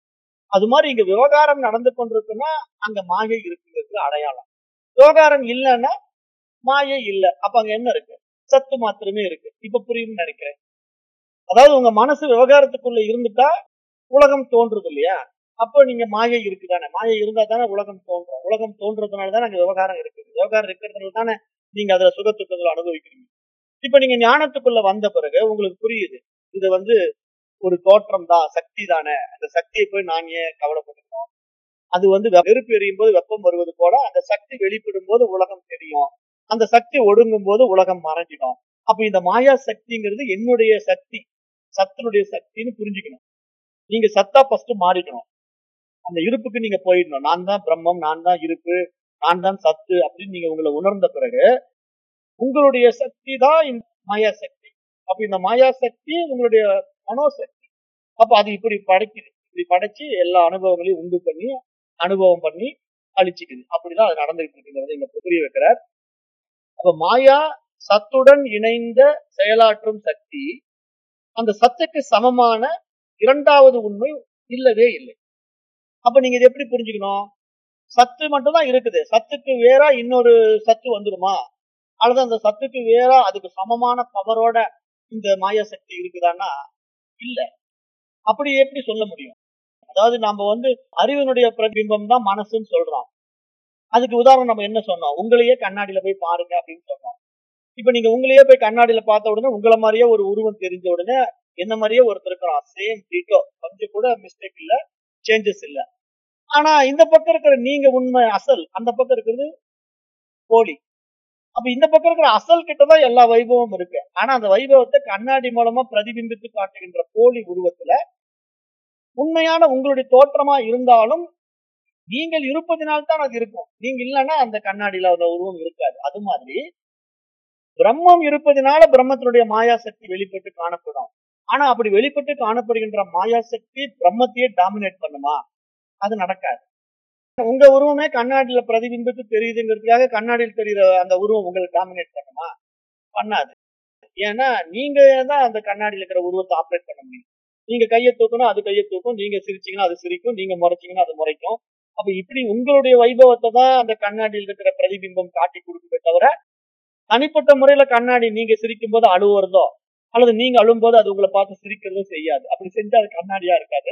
அது மாதிரி இங்க விவகாரம் நடந்து கொண்டிருக்குன்னா அங்க மாயை இருக்குங்கிறது அடையாளம் விவகாரம் இல்லைன்னா மாயை இல்ல அப்ப அங்க என்ன இருக்கு சத்து மாத்திரமே இருக்கு இப்ப புரியும்னு நினைக்கிறேன் அதாவது உங்க மனசு விவகாரத்துக்குள்ள இருந்துட்டா உலகம் தோன்றுது இல்லையா அப்போ நீங்க மாயை இருக்குதானே மாயை இருந்தா தானே உலகம் தோன்றும் உலகம் தோன்றதுனால தானே அங்க விவகாரம் இருக்குது விவகாரம் இருக்கிறதுனால தானே நீங்க அதுல சுகத்துக்கங்களை அனுபவிக்கிறீங்க இப்ப நீங்க ஞானத்துக்குள்ள வந்த பிறகு உங்களுக்கு புரியுது இது வந்து ஒரு தோற்றம் தான் சக்தி தானே அந்த சக்தியை போய் நான் ஏன் கவலைப்பட்டுக்கணும் அது வந்து வெ- நெருப்பு எரியும் போது வெப்பம் வருவது போல அந்த சக்தி வெளிப்படும் போது உலகம் தெரியும் அந்த சக்தி ஒடுங்கும் போது உலகம் மறைஞ்சிடும் அப்ப இந்த மாயா சக்திங்கிறது என்னுடைய சக்தி சத்தினுடைய சக்தின்னு புரிஞ்சுக்கணும் நீங்க சத்தா ஃபர்ஸ்ட் மாறிக்கணும் அந்த இருப்புக்கு நீங்க போயிடணும் நான் தான் பிரம்மம் நான் தான் இருப்பு நான் தான் சத்து அப்படின்னு நீங்க உங்களை உணர்ந்த பிறகு உங்களுடைய சக்தி தான் இந்த மாயா சக்தி அப்ப இந்த மாயா சக்தி உங்களுடைய மனோசக்தி அப்ப அது இப்படி படைக்குது இப்படி படைச்சு எல்லா அனுபவங்களையும் உண்டு பண்ணி அனுபவம் பண்ணி அழிச்சுக்குது அப்படிதான் அது நடந்துகிட்டு இருக்குங்கிறத இங்க புரிய வைக்கிறார் அப்ப மாயா சத்துடன் இணைந்த செயலாற்றும் சக்தி அந்த சத்துக்கு சமமான இரண்டாவது உண்மை இல்லவே இல்லை அப்ப நீங்க இது எப்படி புரிஞ்சுக்கணும் சத்து மட்டும் தான் இருக்குது சத்துக்கு வேற இன்னொரு சத்து வந்துடுமா அல்லது அந்த சத்துக்கு வேற அதுக்கு சமமான பவரோட இந்த மாயா சக்தி இருக்குதான்னா இல்ல அப்படி எப்படி சொல்ல முடியும் அதாவது நம்ம வந்து அறிவினுடைய பிரதிபிம்பம் தான் மனசுன்னு சொல்றோம் அதுக்கு உதாரணம் நம்ம என்ன சொன்னோம் உங்களையே கண்ணாடியில போய் பாருங்க அப்படின்னு சொன்னோம் இப்ப நீங்க உங்களையே போய் கண்ணாடியில பார்த்த உடனே உங்களை மாதிரியே ஒரு உருவம் தெரிஞ்ச உடனே என்ன மாதிரியே ஒருத்தர் இருக்கிறான் சேம் டீட்டோ கொஞ்சம் கூட மிஸ்டேக் இல்ல சேஞ்சஸ் இல்ல ஆனா இந்த பக்கம் இருக்கிற நீங்க உண்மை அசல் அந்த பக்கம் இருக்கிறது போலி அப்ப இந்த பக்கம் இருக்கிற அசல் கிட்டதான் எல்லா வைபவமும் இருக்கு ஆனா அந்த வைபவத்தை கண்ணாடி மூலமா பிரதிபிம்பித்து காட்டுகின்ற போலி உருவத்துல உண்மையான உங்களுடைய தோற்றமா இருந்தாலும் நீங்கள் இருப்பதினால்தான் அது இருக்கும் நீங்க இல்லைன்னா அந்த கண்ணாடியில அந்த உருவம் இருக்காது அது மாதிரி பிரம்மம் இருப்பதினால பிரம்மத்தினுடைய மாயா சக்தி வெளிப்பட்டு காணப்படும் ஆனா அப்படி வெளிப்பட்டு காணப்படுகின்ற மாயா சக்தி பிரம்மத்தையே டாமினேட் பண்ணுமா அது நடக்காது உங்க உருவமே கண்ணாடியில பிரதிபிம்பித்து தெரியுதுங்கிறதுக்காக கண்ணாடியில் தெரியுற அந்த உருவம் உங்களுக்கு டாமினேட் பண்ணுமா பண்ணாது ஏன்னா நீங்க தான் அந்த கண்ணாடியில இருக்கிற உருவத்தை ஆப்ரேட் பண்ண முடியும் நீங்க கையை தூக்கணும் அது கையை தூக்கும் நீங்க சிரிச்சீங்கன்னா அது சிரிக்கும் நீங்க முறைச்சீங்கன்னா அது முறைக்கும் அப்ப இப்படி உங்களுடைய வைபவத்தை தான் அந்த கண்ணாடியில் இருக்கிற பிரதிபிம்பம் காட்டி கொடுக்குமே தவிர தனிப்பட்ட முறையில கண்ணாடி நீங்க சிரிக்கும் போது அழுவுறதோ அல்லது நீங்க அழும்போது அது உங்களை பார்த்து சிரிக்கிறதோ செய்யாது அப்படி செஞ்சா அது கண்ணாடியா இருக்காது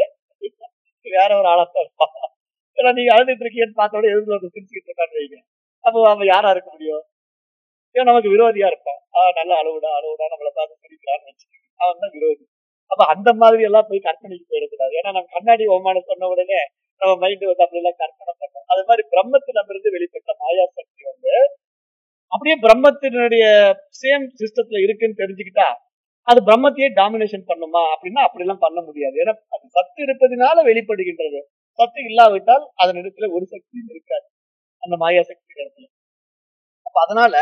வேற ஒரு ஆளத்தான் இருப்பான் ஏன்னா நீங்க அழுதுட்டு இருக்கீங்கன்னு பார்த்தோட எதிர்த்து வந்து சிரிச்சுக்கிட்டு இருக்கான்னு வைங்க அப்போ அவன் யாரா இருக்க முடியும் ஏன் நமக்கு விரோதியா இருப்பான் ஆஹ் நல்லா அழுவுடா அழுவுடா நம்மளை பார்த்து சிரிக்கிறான்னு வச்சுக்கோங்க அவன் தான் விரோதி அப்ப அந்த மாதிரி எல்லாம் போய் கற்பனைக்கு போயிடக்கூடாது ஏன்னா நம்ம கண்ணாடி அவமானம் சொன்ன உடனே நம்ம மைண்ட் வந்து அப்படி எல்லாம் கற்பனை பண்ணோம் அது மாதிரி பிரம்மத்திடமிருந்து வெளிப்பட்ட மாயா சக்தி வந்து அப்படியே பிரம்மத்தினுடைய சேம் சிஸ்டத்துல இருக்குன்னு தெரிஞ்சுக்கிட்டா அது பிரம்மத்தையே டாமினேஷன் பண்ணுமா அப்படின்னா அப்படி எல்லாம் பண்ண முடியாது ஏன்னா அது சத்து இருப்பதினால வெளிப்படுகின்றது சத்து இல்லாவிட்டால் அதன் இடத்துல ஒரு சக்தியும் இருக்காது அந்த மாயா சக்தி இடத்துல அப்ப அதனால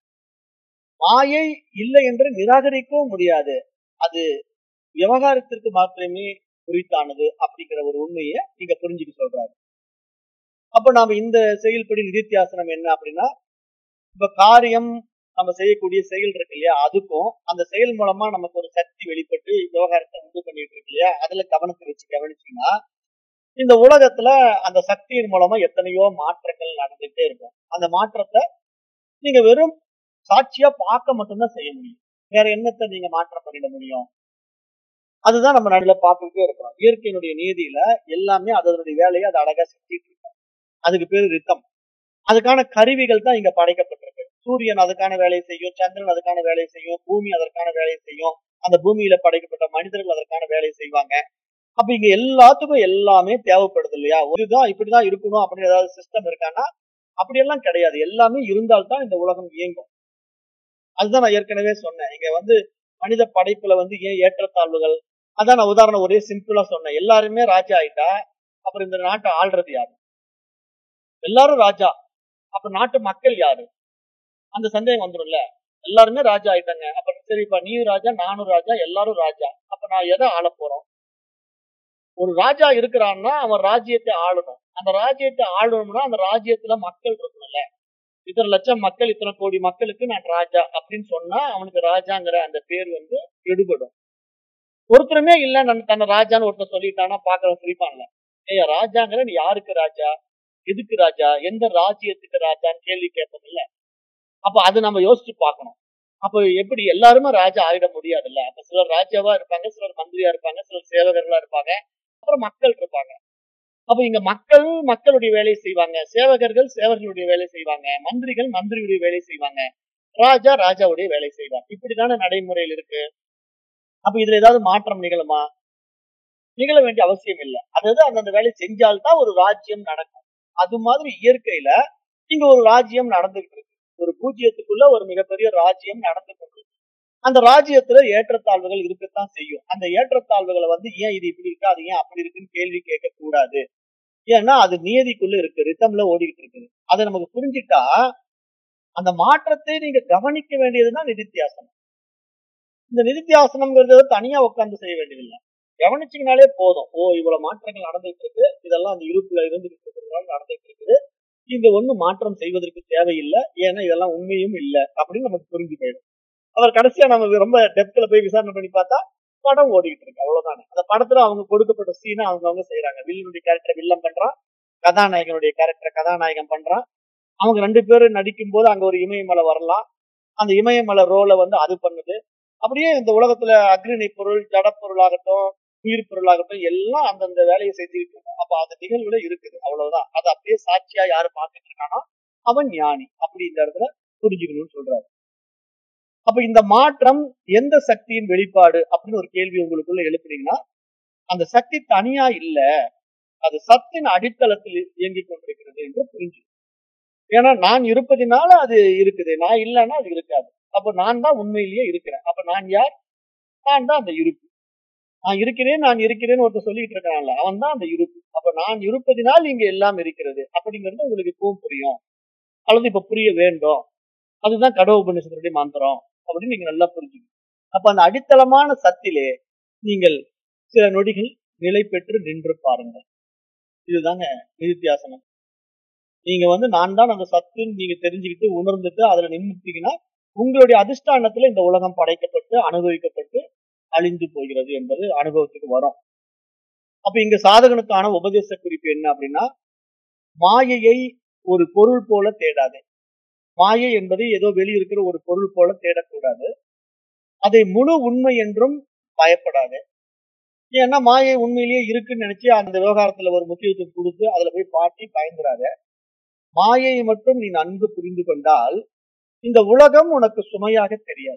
மாயை இல்லை என்று நிராகரிக்கவும் முடியாது அது விவகாரத்திற்கு மாத்திரமே குறித்தானது அப்படிங்கிற ஒரு உண்மையை நீங்க புரிஞ்சுக்க சொல்றாரு அப்ப நாம இந்த செயல்படி நிதித்தியாசனம் என்ன அப்படின்னா இப்ப காரியம் நம்ம செய்யக்கூடிய செயல் இருக்கு இல்லையா அதுக்கும் அந்த செயல் மூலமா நமக்கு ஒரு சக்தி வெளிப்பட்டு விவகாரத்தை உண்டு பண்ணிட்டு இருக்கு இல்லையா அதுல கவனத்தை வச்சு கவனிச்சீங்கன்னா இந்த உலகத்துல அந்த சக்தியின் மூலமா எத்தனையோ மாற்றங்கள் நடந்துட்டே இருக்கும் அந்த மாற்றத்தை நீங்க வெறும் சாட்சியா பார்க்க மட்டும்தான் செய்ய முடியும் வேற என்னத்தை நீங்க மாற்றம் பண்ணிட முடியும் அதுதான் நம்ம நடுல பார்த்துக்கிட்டே இருக்கிறோம் இயற்கையினுடைய நீதியில எல்லாமே அதனுடைய வேலையை அது அழகா செஞ்சுட்டு இருக்கோம் அதுக்கு பேரு ரித்தம் அதுக்கான கருவிகள் தான் இங்க படைக்கப்பட்டிருக்கு சூரியன் அதுக்கான வேலையை செய்யும் சந்திரன் அதுக்கான வேலையை செய்யும் பூமி அதற்கான வேலையை செய்யும் அந்த பூமியில படைக்கப்பட்ட மனிதர்கள் அதற்கான வேலையை செய்வாங்க அப்ப இங்க எல்லாத்துக்கும் எல்லாமே தேவைப்படுது இல்லையா இதுதான் இப்படிதான் இருக்கணும் அப்படின்னு ஏதாவது சிஸ்டம் இருக்கான்னா அப்படியெல்லாம் கிடையாது எல்லாமே இருந்தால்தான் இந்த உலகம் இயங்கும் அதுதான் நான் ஏற்கனவே சொன்னேன் இங்க வந்து மனித படைப்புல வந்து ஏன் ஏற்றத்தாழ்வுகள் அதான் நான் உதாரணம் ஒரே சிம்பிளா சொன்னேன் எல்லாருமே ராஜா ஆயிட்டா அப்புறம் இந்த நாட்டை ஆள்றது யாரு எல்லாரும் ராஜா அப்ப நாட்டு மக்கள் யாரு அந்த சந்தேகம் வந்துடும்ல எல்லாருமே ராஜா ஆயிட்டாங்க அப்ப சரிப்பா நீயும் ராஜா நானும் ராஜா எல்லாரும் ராஜா அப்ப நான் எதை ஆள போறோம் ஒரு ராஜா இருக்கிறான்னா அவன் ராஜ்யத்தை ஆளணும் அந்த ராஜ்யத்தை ஆளணும்னா அந்த ராஜ்யத்துல மக்கள் இருக்கணும்ல இத்தனை லட்சம் மக்கள் இத்தனை கோடி மக்களுக்கு நான் ராஜா அப்படின்னு சொன்னா அவனுக்கு ராஜாங்கிற அந்த பேர் வந்து எடுபடும் ஒருத்தருமே இல்ல நான் தன்னை ராஜான்னு ஒருத்தர் சொல்லிட்டானா பாக்குறவன் சிரிப்பான்ல ஏய் ராஜாங்கிற நீ யாருக்கு ராஜா எதுக்கு ராஜா எந்த ராஜ்யத்துக்கு ராஜான்னு கேள்வி கேட்போம் இல்ல அப்ப அது நம்ம யோசிச்சு பார்க்கணும் அப்ப எப்படி எல்லாருமே ராஜா ஆயிட முடியாதுல்ல அப்ப சிலர் ராஜாவா இருப்பாங்க சிலர் மந்திரியா இருப்பாங்க சிலர் சேவகர்களா இருப்பாங்க அப்புறம் மக்கள் இருப்பாங்க அப்ப இங்க மக்கள் மக்களுடைய வேலையை செய்வாங்க சேவகர்கள் சேவர்களுடைய வேலை செய்வாங்க மந்திரிகள் மந்திரியுடைய வேலை செய்வாங்க ராஜா ராஜாவுடைய வேலை செய்வார் இப்படிதானே நடைமுறையில் இருக்கு அப்ப இதுல ஏதாவது மாற்றம் நிகழுமா நிகழ வேண்டிய அவசியம் இல்லை அதாவது அந்தந்த வேலை செஞ்சால்தான் ஒரு ராஜ்யம் நடக்கும் அது மாதிரி இயற்கையில இங்க ஒரு ராஜ்யம் நடந்துகிட்டு இருக்கு ஒரு பூஜ்ஜியத்துக்குள்ள ஒரு மிகப்பெரிய ராஜ்யம் நடந்து கொண்டிருக்கு அந்த ராஜ்யத்துல ஏற்றத்தாழ்வுகள் இருக்கத்தான் செய்யும் அந்த ஏற்றத்தாழ்வுகளை வந்து ஏன் இது இப்படி இருக்கு அது ஏன் அப்படி இருக்குன்னு கேள்வி கேட்க கூடாது ஏன்னா அது நியதிக்குள்ள இருக்கு ரித்தம்ல ஓடிக்கிட்டு இருக்குது அதை நமக்கு புரிஞ்சுட்டா அந்த மாற்றத்தை நீங்க கவனிக்க வேண்டியதுதான் நிதித்தியாசனம் இந்த நிதித்தியாசனம்ங்கிறது தனியா உட்கார்ந்து செய்ய வேண்டியதில்லை கவனிச்சீங்கனாலே போதும் ஓ இவ்வளவு மாற்றங்கள் நடந்துட்டு இருக்கு இதெல்லாம் அந்த இருப்புல இருந்துட்டு இருக்கிறதுனால நடந்துட்டு இருக்குது இங்க ஒண்ணு மாற்றம் செய்வதற்கு தேவையில்லை ஏன்னா இதெல்லாம் உண்மையும் இல்லை அப்படின்னு நமக்கு புரிஞ்சு போயிடும் அவர் கடைசியா நம்ம ரொம்ப டெப்த்ல போய் விசாரணை பண்ணி பார்த்தா படம் ஓடிக்கிட்டு இருக்கு அவ்வளவுதானே அந்த படத்துல அவங்க கொடுக்கப்பட்ட சீனை அவங்க அவங்க செய்யறாங்க வில்லனுடைய கேரக்டர் வில்லம் பண்றான் கதாநாயகனுடைய கேரக்டர் கதாநாயகன் பண்றான் அவங்க ரெண்டு பேரும் நடிக்கும் போது அங்க ஒரு இமயமலை வரலாம் அந்த இமயமலை ரோலை வந்து அது பண்ணுது அப்படியே இந்த உலகத்துல அக்ரிணை பொருள் ஜடப்பொருளாகட்டும் உயிர் பொருளாகட்டும் எல்லாம் அந்தந்த வேலையை செஞ்சுக்கிட்டு இருக்கும் அப்ப அந்த நிகழ்வுல இருக்குது அவ்வளவுதான் அது அப்படியே சாட்சியா யாரு பார்த்துட்டு இருக்கானோ அவன் ஞானி அப்படி இந்த இடத்துல புரிஞ்சுக்கணும்னு சொல்றாரு அப்ப இந்த மாற்றம் எந்த சக்தியின் வெளிப்பாடு அப்படின்னு ஒரு கேள்வி உங்களுக்குள்ள எழுப்புனீங்கன்னா அந்த சக்தி தனியா இல்ல அது சத்தின் அடித்தளத்தில் இயங்கிக் கொண்டிருக்கிறது என்று புரிஞ்சு ஏன்னா நான் இருப்பதினால அது இருக்குது நான் இல்லைன்னா அது இருக்காது அப்ப நான் தான் உண்மையிலேயே இருக்கிறேன் அப்ப நான் யார் நான் தான் அந்த இருப்பு நான் இருக்கிறேன் நான் இருக்கிறேன்னு ஒருத்தர் சொல்லிட்டு இருக்கான்ல அவன் தான் அந்த இருப்பு அப்ப நான் இருப்பதினால் இங்க எல்லாம் இருக்கிறது அப்படிங்கிறது உங்களுக்கு இப்பவும் புரியும் அல்லது இப்ப புரிய வேண்டும் அதுதான் கடவுள் உபநிஷத்துடைய மந்திரம் அப்படின்னு நீங்க நல்லா புரிஞ்சுக்கணும் அப்ப அந்த அடித்தளமான சத்திலே நீங்கள் சில நொடிகள் நிலை பெற்று நின்று பாருங்கள் இதுதாங்க நிதித்தியாசனம் நீங்க வந்து நான் தான் அந்த சத்துன்னு நீங்க தெரிஞ்சுக்கிட்டு உணர்ந்துட்டு அதுல நின்றுட்டீங்கன்னா உங்களுடைய அதிஷ்டானத்துல இந்த உலகம் படைக்கப்பட்டு அனுபவிக்கப்பட்டு அழிந்து போகிறது என்பது அனுபவத்துக்கு வரும் அப்ப இங்க சாதகனுக்கான உபதேச குறிப்பு என்ன அப்படின்னா மாயையை ஒரு பொருள் போல தேடாதே மாயை என்பது ஏதோ வெளியிருக்கிற ஒரு பொருள் போல தேடக்கூடாது அதை முழு உண்மை என்றும் பயப்படாது ஏன்னா மாயை உண்மையிலேயே இருக்குன்னு நினைச்சு அந்த விவகாரத்துல ஒரு முக்கியத்துவம் கொடுத்து அதுல போய் பாட்டி பயந்துராத மாயையை மட்டும் நீ நன்கு புரிந்து கொண்டால் இந்த உலகம் உனக்கு சுமையாக தெரியாது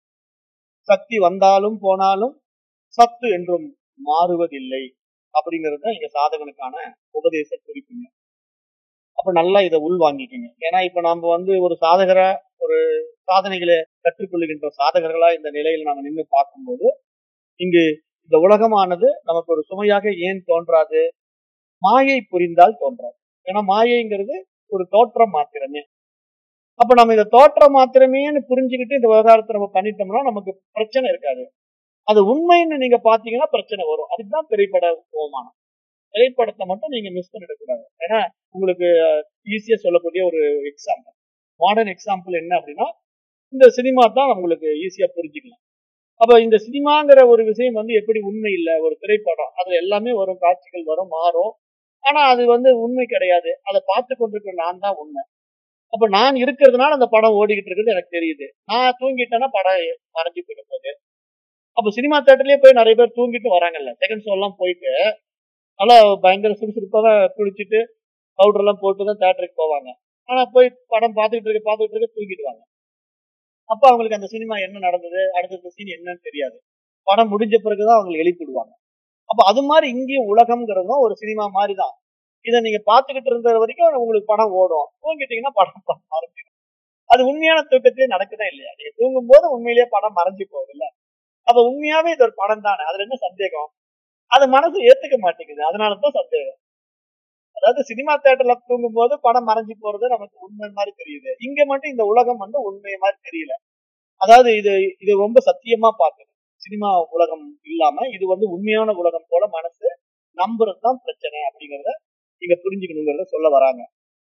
சக்தி வந்தாலும் போனாலும் சத்து என்றும் மாறுவதில்லை அப்படிங்கிறது தான் இங்க சாதகனுக்கான உபதேச குறிப்புங்க அப்ப நல்லா இதை உள்வாங்கிக்கங்க ஏன்னா இப்ப நாம வந்து ஒரு சாதகரா ஒரு சாதனைகளை கற்றுக்கொள்ளுகின்ற சாதகர்களா இந்த நிலையில நாம நின்று பார்க்கும்போது இங்கு இந்த உலகமானது நமக்கு ஒரு சுமையாக ஏன் தோன்றாது மாயை புரிந்தால் தோன்றாது ஏன்னா மாயைங்கிறது ஒரு தோற்றம் மாத்திரமே அப்ப நம்ம இந்த தோற்றம் மாத்திரமேன்னு புரிஞ்சுக்கிட்டு இந்த விவகாரத்தை நம்ம பண்ணிட்டோம்னா நமக்கு பிரச்சனை இருக்காது அது உண்மைன்னு நீங்க பாத்தீங்கன்னா பிரச்சனை வரும் அதுதான் திரைப்பட ஓமானம் திரைப்படத்தை மட்டும் நீங்க மிஸ் பண்ணிடக்கூடாது ஏன்னா உங்களுக்கு ஈஸியா சொல்லக்கூடிய ஒரு எக்ஸாம்பிள் மாடர்ன் எக்ஸாம்பிள் என்ன அப்படின்னா இந்த சினிமா தான் உங்களுக்கு ஈஸியா புரிஞ்சுக்கலாம் அப்ப இந்த சினிமாங்கிற ஒரு விஷயம் வந்து எப்படி உண்மை இல்லை ஒரு திரைப்படம் அதுல எல்லாமே வரும் காட்சிகள் வரும் மாறும் ஆனா அது வந்து உண்மை கிடையாது அதை பார்த்து கொண்டிருக்கிற நான் தான் உண்மை அப்ப நான் இருக்கிறதுனால அந்த படம் ஓடிக்கிட்டு இருக்கிறது எனக்கு தெரியுது நான் தூங்கிட்டேன்னா படம் மறைஞ்சு போயிடும் போது அப்ப சினிமா தேட்டர்லயே போய் நிறைய பேர் தூங்கிட்டு வராங்கல்ல செகண்ட் ஷோ எல்லாம் போயிட்டு நல்லா பயங்கர சுறுசுறுப்பாக குளிச்சுட்டு பவுடர் எல்லாம் போட்டு தான் தேட்டருக்கு போவாங்க ஆனா போய் படம் பார்த்துக்கிட்டு இருக்க பார்த்துக்கிட்டு இருக்க தூங்கிடுவாங்க அப்ப அவங்களுக்கு அந்த சினிமா என்ன நடந்தது அடுத்த சீன் என்னன்னு தெரியாது படம் முடிஞ்ச பிறகுதான் அவங்க எழுப்பிடுவாங்க அப்ப அது மாதிரி இங்கேயும் உலகம்ங்கிறதும் ஒரு சினிமா மாதிரி தான் இதை நீங்க பாத்துக்கிட்டு இருந்த வரைக்கும் உங்களுக்கு படம் ஓடும் தூங்கிட்டீங்கன்னா படம் மறைஞ்சிடும் அது உண்மையான தூக்கத்திலே நடக்குதா இல்லையா நீங்க தூங்கும் போது உண்மையிலேயே படம் மறைஞ்சு போகுது இல்ல அப்ப உண்மையாவே இது ஒரு படம் தானே அதுல என்ன சந்தேகம் அது மனசு ஏத்துக்க மாட்டேங்குது அதனாலதான் சந்தேகம் அதாவது சினிமா தேட்டர்ல தூங்கும் போது படம் மறைஞ்சு போறது நமக்கு உண்மை மாதிரி தெரியுது இங்க மட்டும் இந்த உலகம் வந்து உண்மை மாதிரி தெரியல அதாவது இது இது ரொம்ப சத்தியமா பாக்குது சினிமா உலகம் இல்லாம இது வந்து உண்மையான உலகம் போல மனசு நம்புறது தான் பிரச்சனை அப்படிங்கறத நீங்க புரிஞ்சுக்கணுங்கிறத சொல்ல வராங்க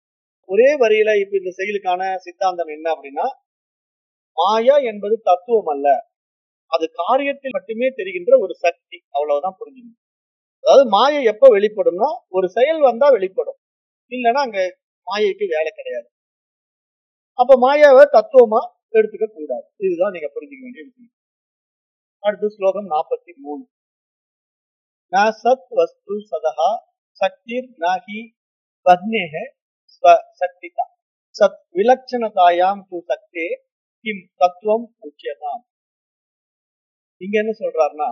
ஒரே வரியில இப்ப இந்த செயலுக்கான சித்தாந்தம் என்ன அப்படின்னா மாயா என்பது தத்துவம் அல்ல அது காரியத்தில் மட்டுமே தெரிகின்ற ஒரு சக்தி அவ்வளவுதான் புரிஞ்சுக்கணும் அதாவது மாயை எப்ப வெளிப்படும்னா ஒரு செயல் வந்தா வெளிப்படும் இல்லைன்னா அங்க மாயைக்கு வேலை கிடையாது அப்ப மாயாவை தத்துவமா எடுத்துக்க கூடாது இதுதான் நீங்க புரிஞ்சுக்க வேண்டிய விஷயம் அடுத்து ஸ்லோகம் நாற்பத்தி மூணு ந சத் வஸ்து சதா சக்திர் நாகி பத்னேக ஸ்வ சக்திதா சத் விலட்சணதாயாம் து சக்தே கிம் தத்துவம் முக்கியதாம் இங்க என்ன சொல்றாருன்னா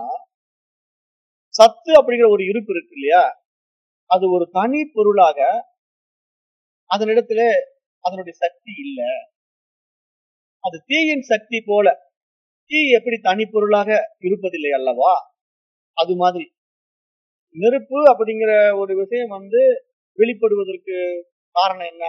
சத்து அப்படிங்கிற ஒரு இருப்பு இருக்கு இல்லையா அது ஒரு தனி பொருளாக அதனிடத்துல அதனுடைய சக்தி இல்ல அது தீயின் சக்தி போல தீ எப்படி தனி பொருளாக இருப்பதில்லை அல்லவா அது மாதிரி நெருப்பு அப்படிங்கிற ஒரு விஷயம் வந்து வெளிப்படுவதற்கு காரணம் என்ன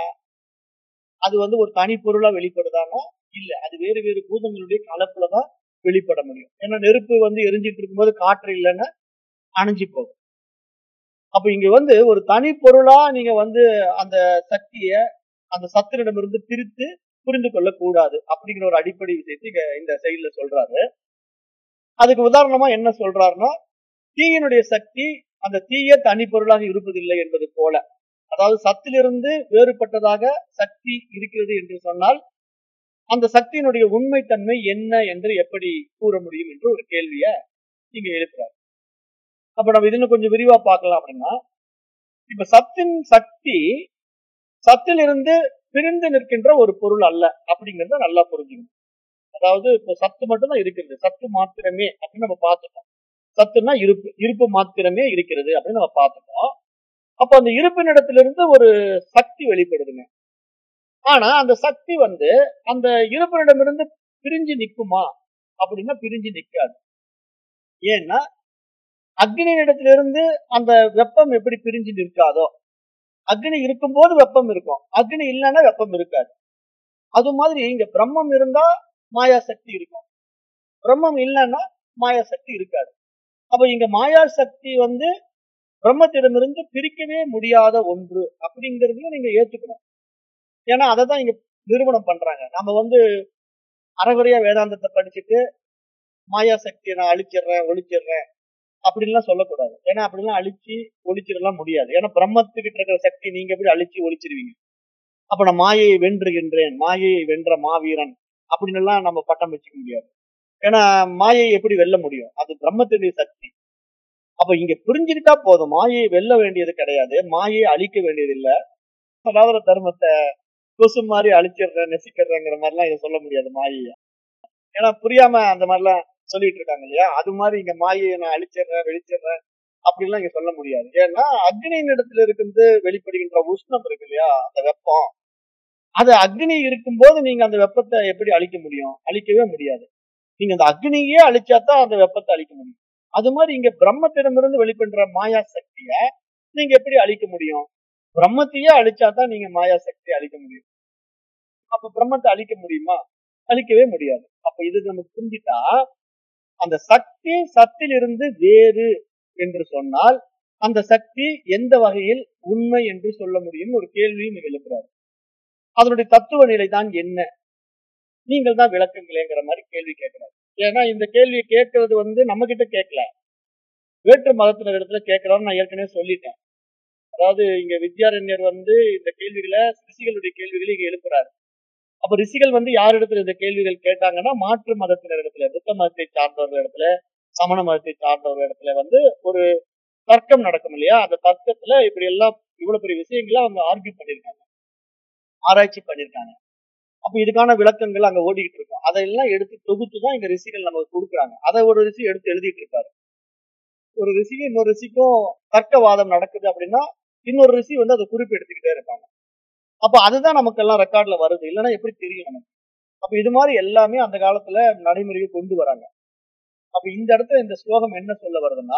அது வந்து ஒரு தனி பொருளா வெளிப்படுதான்னா இல்ல அது வேறு வேறு பூதங்களுடைய கலப்புலதான் வெளிப்பட முடியும் ஏன்னா நெருப்பு வந்து எரிஞ்சிட்டு இருக்கும்போது காற்று இல்லைன்னா அணைஞ்சு போகும் அப்ப இங்க வந்து ஒரு தனி பொருளா நீங்க வந்து அந்த சக்திய அந்த சத்திரிடமிருந்து பிரித்து புரிந்து கொள்ள கூடாது அப்படிங்கிற ஒரு அடிப்படை விஷயத்தை இங்க இந்த செயல்ல சொல்றாரு அதுக்கு உதாரணமா என்ன சொல்றாருன்னா தீயினுடைய சக்தி அந்த தீய தனி பொருளாக இருப்பதில்லை என்பது போல அதாவது சத்திலிருந்து வேறுபட்டதாக சக்தி இருக்கிறது என்று சொன்னால் அந்த சக்தியினுடைய உண்மைத்தன்மை என்ன என்று எப்படி கூற முடியும் என்று ஒரு கேள்விய இங்க எழுப்புறாரு அப்ப நம்ம இது இன்னும் கொஞ்சம் விரிவா பார்க்கலாம் அப்படின்னா இப்ப சத்தின் சக்தி சத்திலிருந்து பிரிந்து நிற்கின்ற ஒரு பொருள் அல்ல அப்படிங்கறத நல்லா புரிஞ்சுக்கணும் அதாவது இப்போ சத்து மட்டும்தான் இருக்கிறது சத்து மாத்திரமே அப்படின்னு நம்ம பார்த்துட்டோம் சத்துனா இருப்பு இருப்பு மாத்திரமே இருக்கிறது அப்படின்னு நம்ம பார்த்துட்டோம் அப்ப அந்த இருப்பின் இடத்திலிருந்து ஒரு சக்தி வெளிப்படுதுங்க ஆனா அந்த சக்தி வந்து அந்த இருப்பினிடமிருந்து பிரிஞ்சு நிக்குமா அப்படின்னா பிரிஞ்சு நிக்காது ஏன்னா அக்னியிடத்திலிருந்து அந்த வெப்பம் எப்படி பிரிஞ்சு நிற்காதோ அக்னி இருக்கும்போது வெப்பம் இருக்கும் அக்னி இல்லைன்னா வெப்பம் இருக்காது அது மாதிரி இங்க பிரம்மம் இருந்தா மாயா சக்தி இருக்கும் பிரம்மம் இல்லைன்னா மாயா சக்தி இருக்காது அப்ப இங்க மாயா சக்தி வந்து பிரம்மத்திடமிருந்து பிரிக்கவே முடியாத ஒன்று அப்படிங்கறதையும் நீங்க ஏத்துக்கணும் ஏன்னா அதை தான் இங்க நிறுவனம் பண்றாங்க நம்ம வந்து அறகுறையா வேதாந்தத்தை படிச்சுட்டு மாயா சக்தியை நான் அழிச்சிடுறேன் ஒழிச்சிடுறேன் அப்படின்லாம் சொல்லக்கூடாது ஏன்னா அப்படிலாம் அழிச்சு ஒழிச்சிடலாம் முடியாது ஏன்னா பிரம்மத்துக்கிட்ட இருக்கிற சக்தி நீங்க எப்படி அழிச்சு ஒழிச்சிருவீங்க அப்ப நான் மாயையை வென்றுகின்றேன் மாயையை வென்ற மாவீரன் அப்படின்னு எல்லாம் நம்ம பட்டம் வச்சுக்க முடியாது ஏன்னா மாயையை எப்படி வெல்ல முடியும் அது பிரம்மத்தினுடைய சக்தி அப்ப இங்க புரிஞ்சுக்கிட்டா போதும் மாயையை வெல்ல வேண்டியது கிடையாது மாயையை அழிக்க வேண்டியது இல்ல சனாதன தர்மத்தை கொசு மாதிரி அழிச்சிடுறேன் நெசிக்கிறேங்கிற மாதிரிலாம் இதை சொல்ல முடியாது மாயைய ஏன்னா புரியாம அந்த மாதிரிலாம் சொல்லிட்டு இருக்காங்க இல்லையா அது மாதிரி இங்க மாயையை நான் அழிச்சிடுறேன் வெளிச்சிடுறேன் அப்படிலாம் இங்க சொல்ல முடியாது ஏன்னா அக்னியின் இடத்துல இருந்து வெளிப்படுகின்ற உஷ்ணம் இருக்கு இல்லையா அந்த வெப்பம் அது அக்னி இருக்கும்போது நீங்க அந்த வெப்பத்தை எப்படி அழிக்க முடியும் அழிக்கவே முடியாது நீங்க அந்த அக்னியே அழிச்சாதான் அந்த வெப்பத்தை அழிக்க முடியும் அது மாதிரி இங்க பிரம்மத்திடமிருந்து வெளிப்படுற மாயா சக்திய நீங்க எப்படி அழிக்க முடியும் பிரம்மத்தையே அழிச்சாதான் நீங்க மாயா சக்தியை அழிக்க முடியும் அப்ப பிரம்மத்தை அழிக்க முடியுமா அழிக்கவே முடியாது அப்ப இது நம்ம புரிஞ்சிட்டா அந்த சக்தி சத்திலிருந்து வேறு என்று சொன்னால் அந்த சக்தி எந்த வகையில் உண்மை என்று சொல்ல முடியும் ஒரு கேள்வியும் எழுப்புறாரு அதனுடைய தத்துவ நிலை தான் என்ன நீங்கள் தான் விளக்குங்களேங்கிற மாதிரி கேள்வி கேட்கிறாரு ஏன்னா இந்த கேள்வியை கேட்கறது வந்து நம்ம கிட்ட கேட்கல வேற்று மதத்தினர் இடத்துல கேட்கிறான்னு நான் ஏற்கனவே சொல்லிட்டேன் அதாவது இங்க வித்யாரண்யர் வந்து இந்த கேள்விகளை ரிஷிகளுடைய கேள்விகளை இங்க எழுப்புறாரு அப்ப ரிஷிகள் வந்து யார் இடத்துல இந்த கேள்விகள் கேட்டாங்கன்னா மாற்று மதத்தினர் இடத்துல புத்த மதத்தை சார்ந்தவர்கள் இடத்துல சமண மதத்தை சார்ந்தவர்கள் இடத்துல வந்து ஒரு தர்க்கம் நடக்கும் இல்லையா அந்த தர்க்கத்துல இப்படி எல்லாம் இவ்வளவு பெரிய விஷயங்களை அவங்க ஆர்கியூ பண்ணிருக்காங்க ஆராய்ச்சி பண்ணிருக்காங்க அப்ப இதுக்கான விளக்கங்கள் அங்க ஓடிக்கிட்டு இருக்கும் அதையெல்லாம் எடுத்து தொகுத்து தான் இங்க ரிஷிகள் நமக்கு கொடுக்குறாங்க அதை ஒரு ரிஷி எடுத்து எழுதிட்டு இருக்காரு ஒரு ரிஷிக்கும் இன்னொரு ரிஷிக்கும் தர்க்கவாதம் நடக்குது அப்படின்னா இன்னொரு ரிஷி வந்து அதை குறிப்பு எடுத்துக்கிட்டே இருப்பாங்க அப்ப அதுதான் நமக்கு எல்லாம் ரெக்கார்ட்ல வருது இல்லைன்னா எப்படி தெரியும் நமக்கு அப்ப இது மாதிரி எல்லாமே அந்த காலத்துல நடைமுறையை கொண்டு வராங்க அப்ப இந்த இடத்துல இந்த ஸ்லோகம் என்ன சொல்ல வருதுன்னா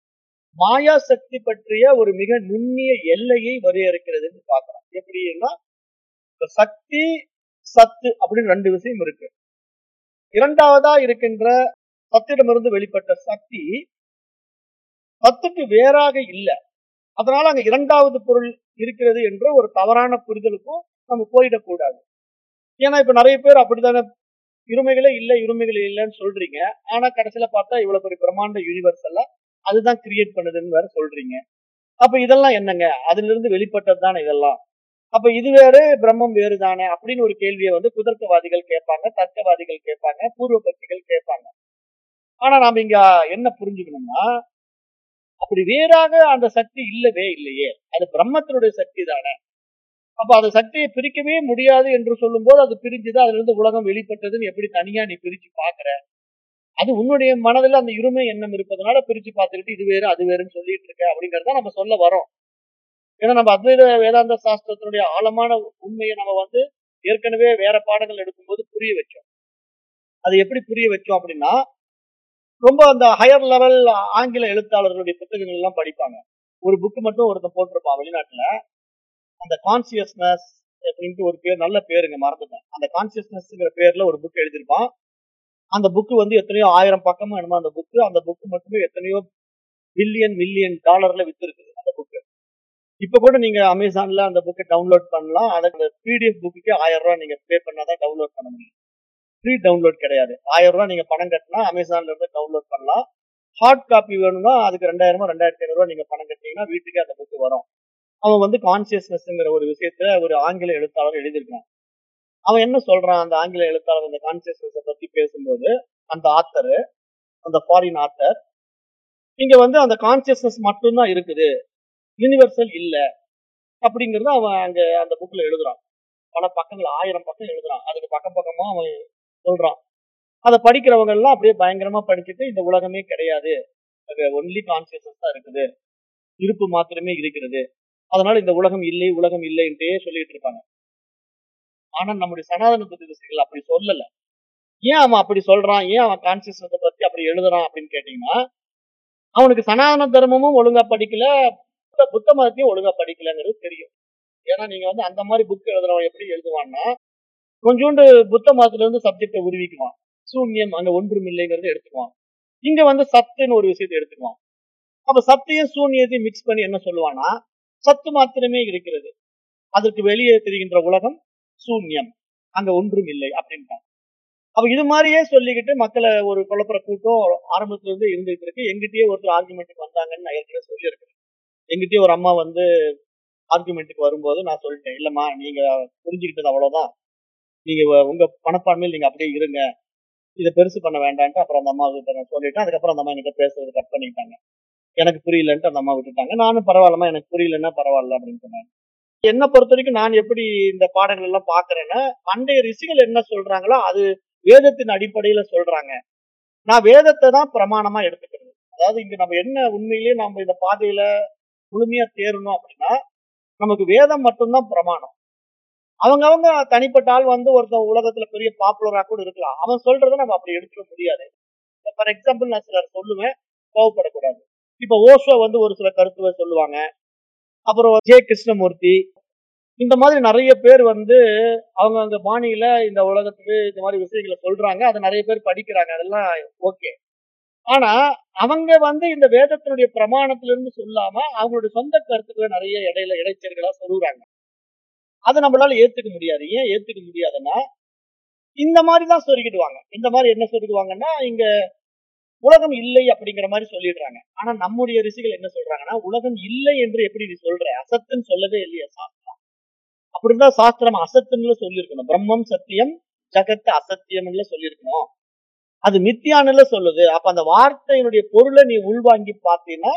மாயா சக்தி பற்றிய ஒரு மிக நுண்ணிய எல்லையை வரையறுக்கிறதுன்னு பாக்குறோம் எப்படின்னா சக்தி சத்து அப்படின்னு ரெண்டு விஷயம் இருக்கு இரண்டாவதா இருக்கின்ற சத்திடமிருந்து வெளிப்பட்ட சக்தி சத்துக்கு வேறாக இல்லை அதனால அங்க இரண்டாவது பொருள் இருக்கிறது என்ற ஒரு தவறான புரிதலுக்கும் நம்ம போயிடக்கூடாது ஏன்னா இப்ப நிறைய பேர் அப்படித்தானே இருமைகளே இல்ல இருமைகள் இல்லைன்னு சொல்றீங்க ஆனா கடைசியில பார்த்தா இவ்வளவு பெரிய பிரம்மாண்ட யூனிவர்ஸ் எல்லாம் அதுதான் கிரியேட் பண்ணுதுன்னு வேற சொல்றீங்க அப்ப இதெல்லாம் என்னங்க அதுல இருந்து வெளிப்பட்டது தானே இதெல்லாம் அப்ப இது வேறு பிரம்மம் வேறு தானே அப்படின்னு ஒரு கேள்வியை வந்து குதர்க்கவாதிகள் கேட்பாங்க தர்க்கவாதிகள் கேட்பாங்க பூர்வ பக்திகள் கேட்பாங்க ஆனா நாம இங்க என்ன புரிஞ்சுக்கணும்னா அப்படி வேறாக அந்த சக்தி இல்லவே இல்லையே அது பிரம்மத்தினுடைய சக்தி தானே அப்ப அந்த சக்தியை பிரிக்கவே முடியாது என்று சொல்லும்போது அது பிரிஞ்சுது அதுல இருந்து உலகம் வெளிப்பட்டதுன்னு எப்படி தனியா நீ பிரிச்சு பாக்குற அது உன்னுடைய மனதில் அந்த இருமை எண்ணம் இருப்பதனால பிரிச்சு பார்த்துக்கிட்டு இது வேறு அது வேறுன்னு சொல்லிட்டு இருக்க அப்படிங்கறத நம்ம சொல்ல வரோம் ஏன்னா நம்ம அத்வைத வேதாந்த சாஸ்திரத்தினுடைய ஆழமான உண்மையை நம்ம வந்து ஏற்கனவே வேற பாடங்கள் எடுக்கும்போது புரிய வச்சோம் அது எப்படி புரிய வச்சோம் அப்படின்னா ரொம்ப அந்த ஹையர் லெவல் ஆங்கில எழுத்தாளர்களுடைய புத்தகங்கள் எல்லாம் படிப்பாங்க ஒரு புக்கு மட்டும் ஒருத்தன் போட்டிருப்பான் வெளிநாட்டுல அந்த கான்சியஸ்னஸ் அப்படின்ட்டு ஒரு பேர் நல்ல பேருங்க மறந்துட்டேன் அந்த கான்சியஸ்னஸ்ங்கிற பேர்ல ஒரு புக் எழுதியிருப்பான் அந்த புக்கு வந்து எத்தனையோ ஆயிரம் பக்கமும் என்னமோ அந்த புக்கு அந்த புக்கு மட்டுமே எத்தனையோ பில்லியன் மில்லியன் டாலர்ல வித்து இருக்குது அந்த புக்கு இப்ப கூட நீங்க அமேசான்ல அந்த புக்கை டவுன்லோட் பண்ணலாம் அதுக்கு பிடிஎஃப் புக்கு ஆயிரம் ரூபாய் நீங்க பே பண்ணாதான் டவுன்லோட் பண்ண முடியும் ஃப்ரீ டவுன்லோட் கிடையாது ஆயிரம் ரூபாய் நீங்க பணம் கட்டினா அமேசான்ல இருந்து டவுன்லோட் பண்ணலாம் ஹார்ட் காப்பி வேணும்னா அதுக்கு ரெண்டாயிரமா ரெண்டாயிரத்தி ஐநூறு ரூபாய் நீங்க பணம் கட்டினீங்கன்னா வீட்டுக்கு அந்த புக்கு வரும் அவன் வந்து கான்சியஸ்னஸ்ங்கிற ஒரு விஷயத்த ஒரு ஆங்கில எழுத்தாளர் எழுதியிருக்கான் அவன் என்ன சொல்றான் அந்த ஆங்கில எழுத்தாளர் அந்த கான்சியஸ்னஸ் பத்தி பேசும்போது அந்த ஆத்தர் அந்த ஃபாரின் ஆத்தர் இங்க வந்து அந்த கான்சியஸ்னஸ் மட்டும்தான் இருக்குது யூனிவர்சல் இல்ல அப்படிங்கறத அவன் அங்க அந்த புக்ல எழுதுறான் பல பக்கங்கள் ஆயிரம் பக்கம் எழுதுறான் அதுக்கு பக்கம் பக்கமா அவன் சொல்றான் அதை படிக்கிறவங்க எல்லாம் அப்படியே பயங்கரமா படிச்சுட்டு இந்த உலகமே கிடையாது ஒன்லி கான்சியஸ்னஸ் தான் இருக்குது இருப்பு மாத்திரமே இருக்கிறது அதனால இந்த உலகம் இல்லை உலகம் இல்லைன்ட்டே சொல்லிட்டு இருப்பாங்க ஆனா நம்முடைய சனாதன புத்திகள் அப்படி சொல்லல ஏன் அவன் அப்படி சொல்றான் ஏன் அவன் கான்சியஸ்னஸை பத்தி அப்படி எழுதுறான் அப்படின்னு கேட்டீங்கன்னா அவனுக்கு சனாதன தர்மமும் ஒழுங்கா படிக்கல புத்த- புத்த மதத்தையும் ஒழுங்கா படிக்கலங்கிறது தெரியும் ஏன்னா நீங்க வந்து அந்த மாதிரி புக் எழுதுறவன் எப்படி எழுதுவான்னா கொஞ்சோண்டு புத்த மதத்துல இருந்து சப்ஜெக்டை உருவிக்குவான் சூன்யம் அங்க ஒன்றும் இல்லைங்கிறத எடுத்துக்குவான் இங்க வந்து சத்துன்னு ஒரு விஷயத்தை எடுத்துக்குவான் அப்ப சத்தையும் சூன்யத்தையும் மிக்ஸ் பண்ணி என்ன சொல்லுவானா சத்து மாத்திரமே இருக்கிறது அதற்கு வெளியே தெரிகின்ற உலகம் சூன்யம் அங்க ஒன்றும் இல்லை அப்படின்ட்டான் அப்ப இது மாதிரியே சொல்லிக்கிட்டு மக்களை ஒரு குழப்பற கூட்டம் ஆரம்பத்துல இருந்து இருந்துட்டு இருக்கு எங்கிட்டயே ஒருத்தர் ஆர்குமெண்ட்டுக்கு வந்தாங்கன்னு நான் ஏற்கனவே சொல்லியிருக்கேன் எங்கிட்டயே ஒரு அம்மா வந்து ஆர்குமெண்ட்டுக்கு வரும்போது நான் சொல்லிட்டேன் இல்லம்மா நீங்க புரிஞ்சுக்கிட்டது அவ்வளவுதான் நீங்க வ- உங்க பணப்பான்மையில் நீங்க அப்படியே இருங்க இதை பெருசு பண்ண வேண்டான்ட்டு அப்புறம் அந்த அம்மா கிட்ட நான் சொல்லிட்டேன் அதுக்கப்புறம் அந்த அம்மா என்கிட்ட பேசுறது கட் பண்ணிட்டாங்க எனக்கு புரியலன்ட்டு அந்த அம்மா விட்டுட்டாங்க நானும் பரவாயில்லம்மா எனக்கு புரியலன்னா பரவாயில்ல அப்படின்னு சொன்னாங்க என்னை பொறுத்த வரைக்கும் நான் எப்படி இந்த பாடங்கள் எல்லாம் பாக்குறேன்னா அண்டைய ரிஷிகள் என்ன சொல்றாங்களோ அது வேதத்தின் அடிப்படையில சொல்றாங்க நான் வேதத்தை தான் பிரமாணமா எடுத்துக்கிறது அதாவது இங்க நம்ம என்ன உண்மையிலேயே நம்ம இந்த பாதையில முழுமையா தேரணும் அப்படின்னா நமக்கு வேதம் மட்டும்தான் பிரமாணம் அவங்கவங்க தனிப்பட்ட ஆள் வந்து ஒருத்தன் உலகத்துல பெரிய பாப்புலரா கூட இருக்கலாம் அவன் சொல்றதை நம்ம அப்படி எடுத்துக்க முடியாது ஃபார் எக்ஸாம்பிள் நான் சிலர் சொல்லுவேன் கோவப்படக்கூடாது இப்ப ஓஷோ வந்து ஒரு சில கருத்துவை சொல்லுவாங்க அப்புறம் ஜே கிருஷ்ணமூர்த்தி இந்த மாதிரி நிறைய பேர் வந்து அவங்க அங்க பாணியில இந்த உலகத்துக்கு இந்த மாதிரி விஷயங்களை சொல்றாங்க அதை நிறைய பேர் படிக்கிறாங்க அதெல்லாம் ஓகே ஆனா அவங்க வந்து இந்த வேதத்தினுடைய பிரமாணத்திலிருந்து சொல்லாம அவங்களுடைய சொந்த கருத்துக்களை நிறைய இடையில இடைச்சல்களா சொல்லுறாங்க அதை நம்மளால ஏத்துக்க முடியாது ஏன் ஏத்துக்க முடியாதுன்னா இந்த மாதிரி தான் சொல்லிக்கிடுவாங்க இந்த மாதிரி என்ன சொல்லிடுவாங்கன்னா இங்க உலகம் இல்லை அப்படிங்கிற மாதிரி சொல்லிடுறாங்க ஆனா நம்முடைய ரிஷிகள் என்ன சொல்றாங்கன்னா உலகம் இல்லை என்று எப்படி நீ சொல்ற அசத்துன்னு சொல்லவே இல்லையா சாஸ்திரம் அப்படிதான் சாஸ்திரம் அசத்துன்னு சொல்லியிருக்கணும் பிரம்மம் சத்தியம் ஜகத்து அசத்தியம்னு சொல்லியிருக்கணும் அது மித்தியானுல சொல்லுது அப்ப அந்த வார்த்தையினுடைய பொருளை நீ உள்வாங்கி பார்த்தீங்கன்னா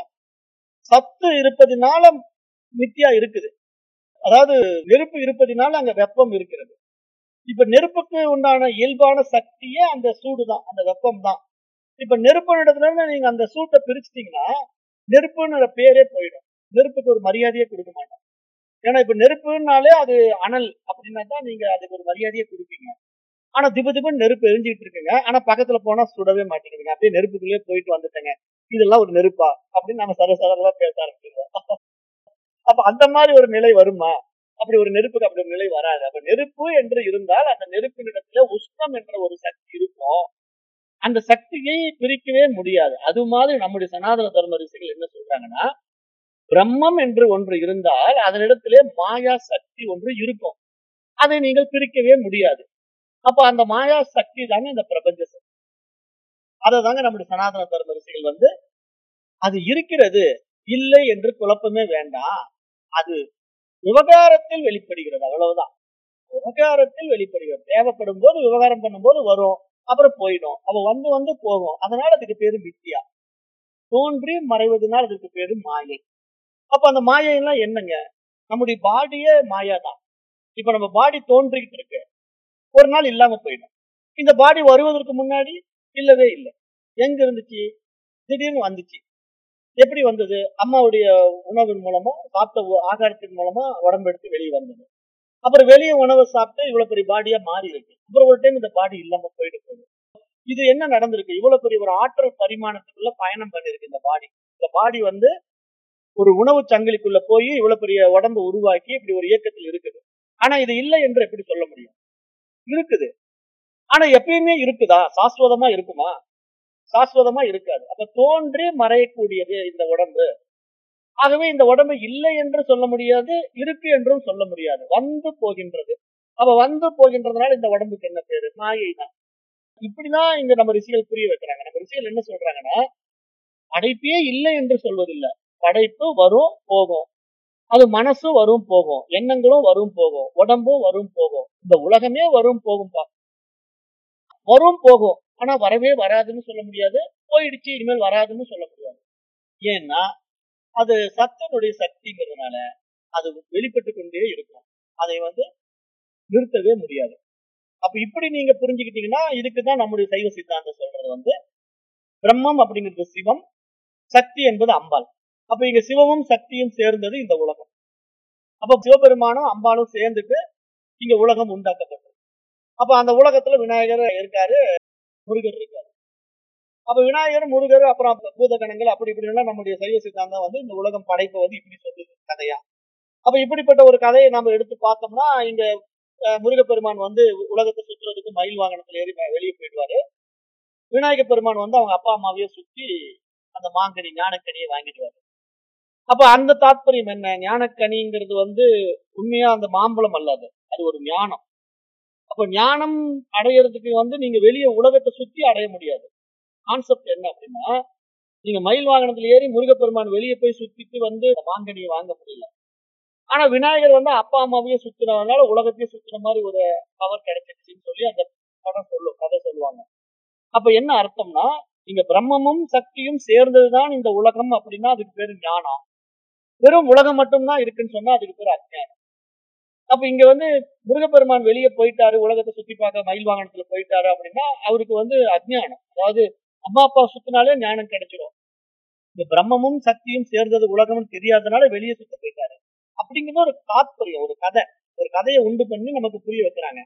சத்து இருப்பதினால மித்தியா இருக்குது அதாவது நெருப்பு இருப்பதினால அங்க வெப்பம் இருக்கிறது இப்ப நெருப்புக்கு உண்டான இயல்பான சக்தியே அந்த சூடு தான் அந்த வெப்பம் தான் இப்ப நெருப்பு இடத்துல நீங்க அந்த சூட்டை பிரிச்சிட்டீங்கன்னா நெருப்புன்ற பேரே போயிடும் நெருப்புக்கு ஒரு மரியாதையே கொடுக்க மாட்டோம் ஏன்னா இப்ப நெருப்புனாலே அது அனல் அப்படின்னா தான் நீங்க அதுக்கு ஒரு மரியாதையே கொடுப்பீங்க ஆனா திபு திபுன்னு நெருப்பு எரிஞ்சுட்டு இருக்குங்க ஆனா பக்கத்துல போனா சுடவே மாட்டேங்குதுங்க அப்படியே நெருப்புக்குள்ளேயே போயிட்டு வந்துட்டேங்க இதெல்லாம் ஒரு நெருப்பா அப்படின்னு நம்ம சர சரலா பேச ஆரம்பிச்சிருவோம் அப்ப அந்த மாதிரி ஒரு நிலை வருமா அப்படி ஒரு நெருப்புக்கு அப்படி ஒரு நிலை வராது அப்ப நெருப்பு என்று இருந்தால் அந்த நெருப்பினிடத்துல உஷ்ணம் என்ற ஒரு சக்தி இருக்கும் அந்த சக்தியை பிரிக்கவே முடியாது அது மாதிரி நம்முடைய சனாதன தர்ம ரிஷிகள் என்ன சொல்றாங்கன்னா பிரம்மம் என்று ஒன்று இருந்தால் அதனிடத்திலே மாயா சக்தி ஒன்று இருக்கும் அதை நீங்கள் பிரிக்கவே முடியாது அப்ப அந்த மாயா சக்தி தாங்க இந்த பிரபஞ்ச சக்தி அதை தாங்க நம்முடைய சனாதன தர்ம ரிஷிகள் வந்து அது இருக்கிறது இல்லை என்று குழப்பமே வேண்டாம் அது விவகாரத்தில் வெளிப்படுகிறது அவ்வளவுதான் விவகாரத்தில் வெளிப்படுகிறது தேவைப்படும் போது விவகாரம் பண்ணும்போது வரும் அப்புறம் போயிடும் அப்ப வந்து வந்து போகும் அதனால அதுக்கு பேரு வித்தியா தோன்றி மறைவதனால் அதுக்கு பேரு மாயை அப்ப அந்த மாயைலாம் என்னங்க நம்முடைய பாடியே மாயா தான் இப்ப நம்ம பாடி தோன்றிக்கிட்டு இருக்கு ஒரு நாள் இல்லாம போயிடும் இந்த பாடி வருவதற்கு முன்னாடி இல்லவே இல்லை எங்க இருந்துச்சு திடீர்னு வந்துச்சு எப்படி வந்தது அம்மாவுடைய உணவின் மூலமா சாப்பிட்ட உ- ஆகாரத்தின் மூலமா உடம்பு எடுத்து வெளியே வந்தது அப்புறம் வெளியே உணவை சாப்பிட்டு இவ்வளவு பெரிய பாடியா மாறி இருக்கு அப்புறம் ஒரு டைம் இந்த பாடி இல்லாம போயிட்டு போகுது இது என்ன நடந்திருக்கு இவ்வளவு பெரிய ஒரு ஆற்றல் பரிமாணத்துக்குள்ள பயணம் பண்ணிருக்கு இந்த பாடி இந்த பாடி வந்து ஒரு உணவு சங்கிலிக்குள்ள போய் இவ்வளவு பெரிய உடம்பு உருவாக்கி இப்படி ஒரு இயக்கத்தில் இருக்குது ஆனா இது இல்லை என்று எப்படி சொல்ல முடியும் இருக்குது ஆனா எப்பயுமே இருக்குதா சாஸ்வதமா இருக்குமா சாஸ்வதமா இருக்காது அப்ப தோன்றி மறையக்கூடியது இந்த உடம்பு ஆகவே இந்த உடம்பு இல்லை என்று சொல்ல முடியாது இருக்கு என்றும் சொல்ல முடியாது வந்து போகின்றது அப்ப வந்து போகின்றதுனால இந்த உடம்புக்கு என்ன பேரு மாயை தான் இப்படிதான் இங்க நம்ம ரிஷிகள் புரிய வைக்கிறாங்க நம்ம ரிஷிகள் என்ன சொல்றாங்கன்னா படைப்பே இல்லை என்று சொல்வதில்லை படைப்பு வரும் போகும் அது மனசும் வரும் போகும் எண்ணங்களும் வரும் போகும் உடம்பும் வரும் போகும் இந்த உலகமே வரும் போகும்பா வரும் போகும் ஆனா வரவே வராதுன்னு சொல்ல முடியாது போயிடுச்சு இனிமேல் வராதுன்னு சொல்ல முடியாது ஏன்னா அது சத்தனுடைய சக்திங்கிறதுனால அது வெளிப்பட்டு கொண்டே இருக்கும் அதை வந்து நிறுத்தவே முடியாது அப்ப இப்படி நீங்க புரிஞ்சுக்கிட்டீங்கன்னா இதுக்குதான் நம்முடைய சைவ சித்தாந்தம் சொல்றது வந்து பிரம்மம் அப்படிங்கிறது சிவம் சக்தி என்பது அம்பாள் அப்ப இங்க சிவமும் சக்தியும் சேர்ந்தது இந்த உலகம் அப்ப சிவபெருமானும் அம்பாளும் சேர்ந்துட்டு இங்க உலகம் உண்டாக்கப்பட்டது அப்ப அந்த உலகத்துல விநாயகர் இருக்காரு முருகர் இருக்காரு அப்ப விநாயகர் முருகர் அப்புறம் அப்ப பூதகணங்கள் அப்படி இப்படி எல்லாம் நம்முடைய சைவ சித்தாந்தம் வந்து இந்த உலகம் படைப்பு வந்து இப்படி சொல்லுது கதையா அப்ப இப்படிப்பட்ட ஒரு கதையை நம்ம எடுத்து பார்த்தோம்னா இங்க அஹ், முருகப்பெருமான் வந்து உலகத்தை சுற்றுறதுக்கு மயில் வாகனத்துல ஏறி மே- வெளியே போயிடுவாரு விநாயகர் பெருமான் வந்து அவங்க அப்பா அம்மாவையே சுத்தி அந்த மாங்கனி ஞானக்கனியை வாங்கிட்டு வர அப்ப அந்த தாத்பரியம் என்ன ஞானக்கனிங்கிறது வந்து உண்மையா அந்த மாம்பழம் அல்லாது அது ஒரு ஞானம் அப்ப ஞானம் அடையறதுக்கு வந்து நீங்க வெளியே உலகத்தை சுத்தி அடைய முடியாது கான்செப்ட் என்ன அப்படின்னா நீங்க மயில் வாகனத்துல ஏறி முருகப்பெருமான் வெளியே போய் சுத்திட்டு வந்து அந்த மாங்கனியை வாங்க முடியல ஆனா விநாயகர் வந்து அப்பா அம்மாவையே சுத்தினதுனால உலகத்தையே சுத்தின மாதிரி ஒரு பவர் கிடைச்சிருச்சுன்னு சொல்லி அந்த படம் சொல்லும் கதை சொல்லுவாங்க அப்ப என்ன அர்த்தம்னா இங்க பிரம்மமும் சக்தியும் சேர்ந்ததுதான் இந்த உலகம் அப்படின்னா அதுக்கு பேரு ஞானம் வெறும் உலகம் மட்டும்தான் இருக்குன்னு சொன்னா அதுக்கு பேரு அஜ்ஞானம் அப்ப இங்க வந்து முருகப்பெருமான் வெளியே போயிட்டாரு உலகத்தை சுத்தி பார்க்க மயில் வாகனத்துல போயிட்டாரு அப்படின்னா அவருக்கு வந்து அஜ்ஞானம் அதாவது அம்மா அப்பா சுத்தினாலே ஞானம் கிடைச்சிடும் இந்த பிரம்மமும் சக்தியும் சேர்ந்தது உலகம்னு தெரியாதனால வெளியே சுத்த போயிட்டாரு அப்படிங்கிறது ஒரு தாத்பரியம் ஒரு கதை ஒரு கதையை உண்டு பண்ணி நமக்கு புரிய வைக்கிறாங்க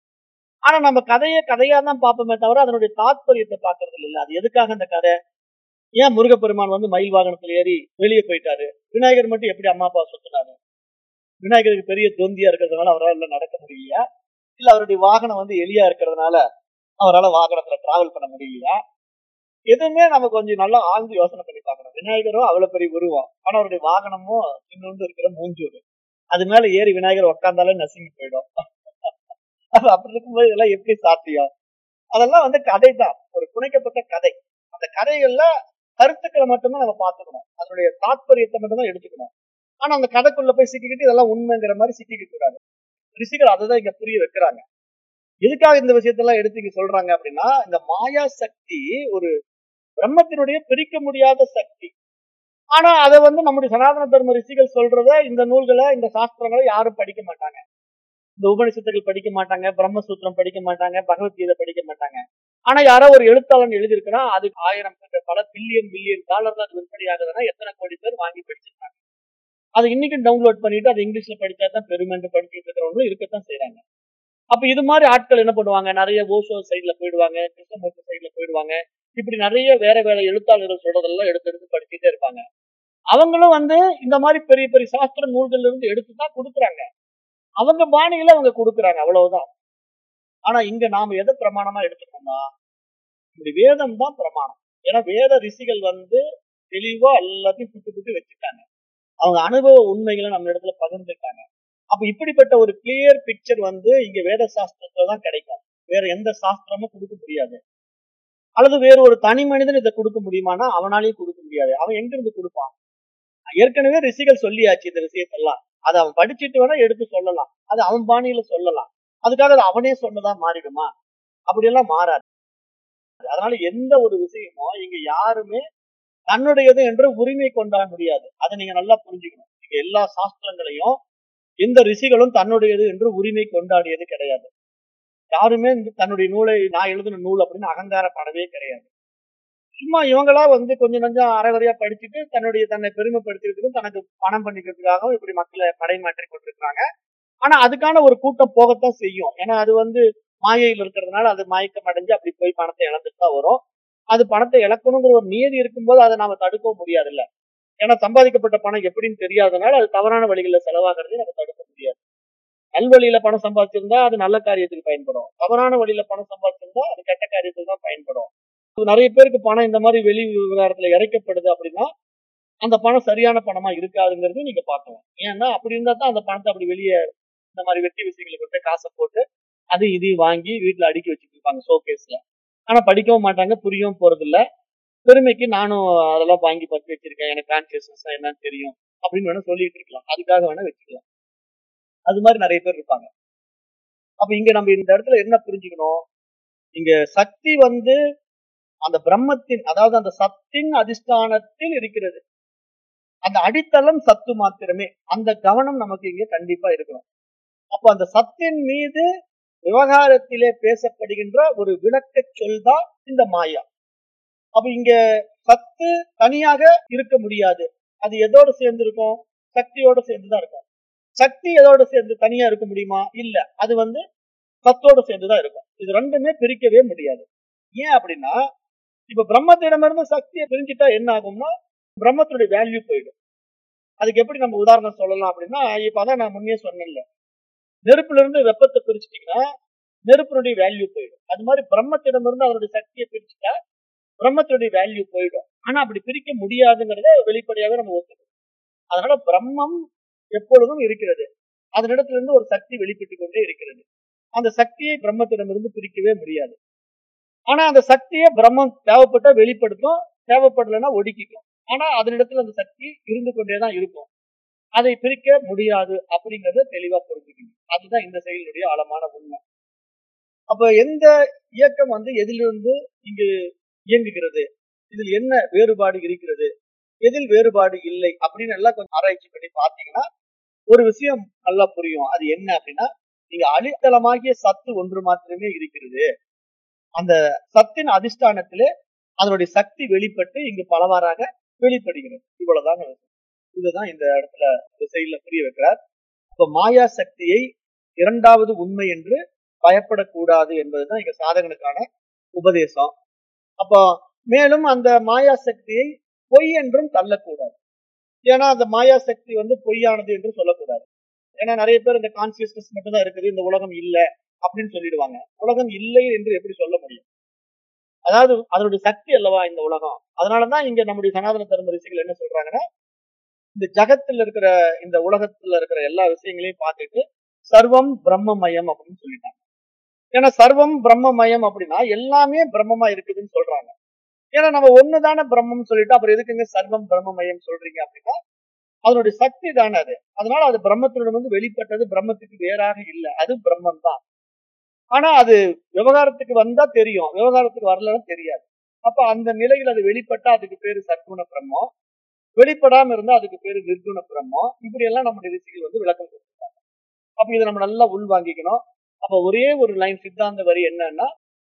ஆனா நம்ம கதையை கதையா தான் பார்ப்போமே தவிர அதனுடைய தாத்பரியத்தை பார்க்கறது இல்ல அது எதுக்காக அந்த கதை ஏன் முருகப்பெருமான் வந்து மயில் வாகனத்துல ஏறி வெளியே போயிட்டாரு விநாயகர் மட்டும் எப்படி அம்மா அப்பா சுத்தினாரு விநாயகருக்கு பெரிய தொந்தியா இருக்கிறதுனால அவரால் எல்லாம் நடக்க முடியலையா இல்ல அவருடைய வாகனம் வந்து எளியா இருக்கிறதுனால அவரால் வாகனத்துல டிராவல் பண்ண முடியலையா எதுவுமே நம்ம கொஞ்சம் நல்லா ஆழ்ந்து யோசனை பண்ணி பார்க்கணும் விநாயகரும் அவ்வளவு பெரிய உருவம் ஆனா அவருடைய வாகனமும் இன்னொன்று இருக்கிற மூஞ்சூர் அது மேல ஏறி விநாயகர் உட்கார்ந்தாலே நசுங்கி போயிடும் அப்ப அப்படி இருக்கும்போது இதெல்லாம் எப்படி சாத்தியம் அதெல்லாம் வந்து கதை தான் ஒரு புனைக்கப்பட்ட கதை அந்த கதைகள்ல கருத்துக்களை மட்டும்தான் நம்ம பார்த்துக்கணும் அதனுடைய தாத்பரியத்தை மட்டும் தான் எடுத்துக்கணும் ஆனா அந்த கதைக்குள்ள போய் சிக்கிக்கிட்டு இதெல்லாம் உண்மைங்கிற மாதிரி சிக்கிக்க கூடாது ரிஷிகள் அதை தான் இங்க புரிய வைக்கிறாங்க எதுக்காக இந்த விஷயத்தெல்லாம் எடுத்து இங்க சொல்றாங்க அப்படின்னா இந்த மாயா சக்தி ஒரு பிரம்மத்தினுடைய பிரிக்க முடியாத சக்தி ஆனா அதை வந்து நம்முடைய சனாதன தர்ம ரிஷிகள் சொல்றத இந்த நூல்களை இந்த சாஸ்திரங்களை யாரும் படிக்க மாட்டாங்க இந்த உபனிஷத்துகள் படிக்க மாட்டாங்க பிரம்மசூத்திரம் படிக்க மாட்டாங்க பகவத்கீதை படிக்க மாட்டாங்க ஆனா யாரோ ஒரு எழுத்தாளன் எழுதியிருக்கிறான் அது ஆயிரம் பல பில்லியன் பில்லியன் டாலர் தான் விற்பனை ஆகுதுன்னா எத்தனை கோடி பேர் வாங்கி படிச்சிருக்காங்க அதை இன்னைக்கு டவுன்லோட் பண்ணிட்டு அது இங்கிலீஷ்ல படிச்சா தான் பெருமைன்னு படிச்சுட்டு இருக்கிறவங்களும் இருக்கத்தான் செய்யறாங்க அப்ப இது மாதிரி ஆட்கள் என்ன பண்ணுவாங்க நிறைய ஓசோ சைட்ல போயிடுவாங்க கிருஷ்ணமூர்த்தி சைட்ல போயிடுவாங்க இப்படி நிறைய வேற வேற எழுத்தாளர்கள் சொல்றதெல்லாம் எடுத்து எடுத்து படிச்சுட்டே இருப்பாங்க அவங்களும் வந்து இந்த மாதிரி பெரிய பெரிய சாஸ்திர நூல்கள்ல இருந்து எடுத்து தான் கொடுக்குறாங்க அவங்க பாணியில அவங்க கொடுக்குறாங்க அவ்வளவுதான் ஆனா இங்க நாம எதை பிரமாணமா எடுத்துக்கணும்னா இந்த வேதம் தான் பிரமாணம் ஏன்னா வேத ரிஷிகள் வந்து தெளிவா எல்லாத்தையும் புட்டு புட்டு வச்சுட்டாங்க அவங்க அனுபவ உண்மைகளை நம்ம இடத்துல பகிர்ந்துட்டாங்க அப்ப இப்படிப்பட்ட ஒரு கிளியர் பிக்சர் வந்து இங்க வேத சாஸ்திரத்துல தான் கிடைக்கும் வேற எந்த சாஸ்திரமும் கொடுக்க முடியாது அல்லது வேற ஒரு தனி மனிதன் இதை கொடுக்க முடியுமானா அவனாலையும் கொடுக்க முடியாது அவன் எங்க இருந்து கொடுப்பான் ஏற்கனவே ரிஷிகள் சொல்லியாச்சு இந்த விஷயத்தெல்லாம் அதை அவன் படிச்சுட்டு வேணா எடுத்து சொல்லலாம் அது அவன் பாணியில சொல்லலாம் அதுக்காக அது அவனே சொன்னதா மாறிடுமா அப்படியெல்லாம் மாறாது அதனால எந்த ஒரு விஷயமும் இங்க யாருமே தன்னுடையது என்று உரிமை கொண்டாட முடியாது அதை நீங்க நல்லா புரிஞ்சுக்கணும் நீங்க எல்லா சாஸ்திரங்களையும் எந்த ரிஷிகளும் தன்னுடையது என்று உரிமை கொண்டாடியது கிடையாது யாருமே இந்த தன்னுடைய நூலை நான் எழுதின நூல் அப்படின்னு அகங்காரப்படவே கிடையாது சும்மா இவங்களா வந்து கொஞ்சம் கொஞ்சம் அரைவரையா படிச்சுட்டு தன்னுடைய தன்னை பெருமைப்படுத்திக்கிறதுக்கும் தனக்கு பணம் பண்ணிக்கிறதுக்காகவும் இப்படி மக்களை படைமாற்றி கொண்டிருக்கிறாங்க ஆனா அதுக்கான ஒரு கூட்டம் போகத்தான் செய்யும் ஏன்னா அது வந்து மாயையில் இருக்கிறதுனால அது மயக்கம் அடைஞ்சு அப்படி போய் பணத்தை இழந்துட்டு தான் வரும் அது பணத்தை இழக்கணுங்கிற ஒரு நியதி இருக்கும்போது அதை நாம தடுக்கவும் முடியாது இல்ல ஏன்னா சம்பாதிக்கப்பட்ட பணம் எப்படின்னு தெரியாதனால அது தவறான வழிகளில் செலவாகிறதை நம்ம தடுக்க முடியாது நல்வழியில பணம் சம்பாதிச்சிருந்தா அது நல்ல காரியத்துக்கு பயன்படும் தவறான வழியில பணம் சம்பாதிச்சிருந்தா அது கெட்ட காரியத்துக்கு தான் பயன்படும் நிறைய பேருக்கு பணம் இந்த மாதிரி வெளி விவகாரத்துல இறைக்கப்படுது அப்படின்னா அந்த பணம் சரியான பணமா இருக்காதுங்கிறது நீங்க பார்க்கலாம் ஏன்னா அப்படி இருந்தா தான் அந்த பணத்தை அப்படி வெளியே இந்த மாதிரி வெட்டி விஷயங்களுக்கு விட்டு காசை போட்டு அது இதையும் வாங்கி வீட்டுல அடுக்கி வச்சுட்டு இருப்பாங்க ஷோகேஸ்ல ஆனா படிக்கவும் மாட்டாங்க புரியவும் போறது இல்ல பெருமைக்கு நானும் அதெல்லாம் வாங்கி பத்தி வச்சிருக்கேன் எனக்கு கான்சியஸ்னஸ் என்னன்னு தெரியும் அப்படின்னு வேணா சொல்லிட்டு இருக்கலாம் அதுக்காக வேணா வச்சுக்கலாம் அது மாதிரி நிறைய பேர் இருப்பாங்க அப்ப இங்க நம்ம இந்த இடத்துல என்ன புரிஞ்சுக்கணும் இங்க சக்தி வந்து அந்த பிரம்மத்தின் அதாவது அந்த சத்தின் அதிஷ்டானத்தில் இருக்கிறது அந்த அடித்தளம் சத்து மாத்திரமே அந்த கவனம் நமக்கு இங்க கண்டிப்பா இருக்கணும் அப்ப அந்த சத்தின் மீது விவகாரத்திலே பேசப்படுகின்ற ஒரு விளக்க சொல் தான் இந்த மாயா அப்ப இங்க சத்து தனியாக இருக்க முடியாது அது எதோட சேர்ந்து இருக்கும் சக்தியோட சேர்ந்துதான் இருக்கும் சக்தி எதோட சேர்ந்து தனியா இருக்க முடியுமா இல்ல அது வந்து சத்தோட சேர்ந்துதான் இருக்கும் இது ரெண்டுமே பிரிக்கவே முடியாது ஏன் அப்படின்னா இப்ப பிரம்மத்திடமிருந்து சக்தியை பிரிஞ்சுட்டா என்ன ஆகும்னா பிரம்மத்தினுடைய வேல்யூ போயிடும் அதுக்கு எப்படி நம்ம உதாரணம் சொல்லலாம் அப்படின்னா இப்ப அதான் நான் முன்னே சொன்னேன்ல நெருப்புல இருந்து வெப்பத்தை பிரிச்சுட்டீங்கன்னா நெருப்பினுடைய வேல்யூ போயிடும் அது மாதிரி பிரம்மத்திடமிருந்து அவருடைய சக்தியை பிரிச்சுட்டா பிரம்மத்தினுடைய வேல்யூ போயிடும் ஆனா அப்படி பிரிக்க முடியாதுங்கிறத வெளிப்படையாக நம்ம ஒத்துக்கணும் அதனால பிரம்மம் எப்பொழுதும் இருக்கிறது அதனிடத்திலிருந்து ஒரு சக்தி வெளிப்பட்டு கொண்டே இருக்கிறது அந்த சக்தியை பிரம்மத்திடமிருந்து பிரிக்கவே முடியாது ஆனா அந்த சக்தியை பிரம்மம் தேவைப்பட்டா வெளிப்படுத்தும் தேவைப்படலைன்னா ஒடுக்கிக்கும் ஆனா அதனிடத்துல அந்த சக்தி இருந்து கொண்டேதான் இருக்கும் அதை பிரிக்க முடியாது அப்படிங்கறத தெளிவா புரிஞ்சுக்கணும் அதுதான் இந்த செயலுடைய ஆழமான உண்மை அப்ப எந்த இயக்கம் வந்து எதிலிருந்து இங்கு இயங்குகிறது இதில் என்ன வேறுபாடு இருக்கிறது எதில் வேறுபாடு இல்லை அப்படின்னு எல்லாம் கொஞ்சம் ஆராய்ச்சி பண்ணி பார்த்தீங்கன்னா ஒரு விஷயம் நல்லா புரியும் அது என்ன அப்படின்னா நீங்க அடித்தளமாகிய சத்து ஒன்று மாத்திரமே இருக்கிறது அந்த சத்தின் அதிஷ்டானத்திலே அதனுடைய சக்தி வெளிப்பட்டு இங்கு பலவாறாக வெளிப்படுகிறது இவ்வளவுதான் இதுதான் இந்த இடத்துல இந்த செயல புரிய வைக்கிறார் இப்ப மாயா சக்தியை இரண்டாவது உண்மை என்று பயப்படக்கூடாது என்பதுதான் இங்க சாதகனுக்கான உபதேசம் அப்போ மேலும் அந்த மாயா சக்தியை பொய் என்றும் தள்ளக்கூடாது ஏன்னா அந்த மாயா சக்தி வந்து பொய்யானது என்று சொல்லக்கூடாது ஏன்னா நிறைய பேர் இந்த கான்சியஸ்னஸ் மட்டும் தான் இருக்குது இந்த உலகம் இல்லை அப்படின்னு சொல்லிடுவாங்க உலகம் இல்லை என்று எப்படி சொல்ல முடியும் அதாவது அதனுடைய சக்தி அல்லவா இந்த உலகம் அதனாலதான் இங்க நம்முடைய சனாதன தர்ம ரிஷிகள் என்ன சொல்றாங்கன்னா இந்த ஜகத்துல இருக்கிற இந்த உலகத்துல இருக்கிற எல்லா விஷயங்களையும் பார்த்துட்டு சர்வம் பிரம்மமயம் அப்படின்னு சொல்லிட்டாங்க ஏன்னா சர்வம் பிரம்மமயம் அப்படின்னா எல்லாமே பிரம்மமா இருக்குதுன்னு சொல்றாங்க ஏன்னா நம்ம ஒண்ணுதானே பிரம்மம் சொல்லிட்டு அப்புறம் எதுக்குங்க சர்வம் பிரம்மமயம் சொல்றீங்க அப்படின்னா அதனுடைய சக்தி தானே அது அதனால அது பிரம்மத்தினுடன் வந்து வெளிப்பட்டது பிரம்மத்துக்கு வேறாக இல்லை அது பிரம்மம் தான் ஆனா அது விவகாரத்துக்கு வந்தா தெரியும் விவகாரத்துக்கு வரலன்னா தெரியாது அப்ப அந்த நிலையில் அது வெளிப்பட்டா அதுக்கு பேரு சர்க்குண பிரம்மம் வெளிப்படாம இருந்தா அதுக்கு பேரு நிர்குண பிரம்மம் இப்படி எல்லாம் நம்முடைய ரிஷிகள் வந்து விளக்கம் கொடுத்துருக்காங்க அப்ப இதை நம்ம நல்லா உள் வாங்கிக்கணும் அப்ப ஒரே ஒரு லைன் சித்தாந்த வரி என்னன்னா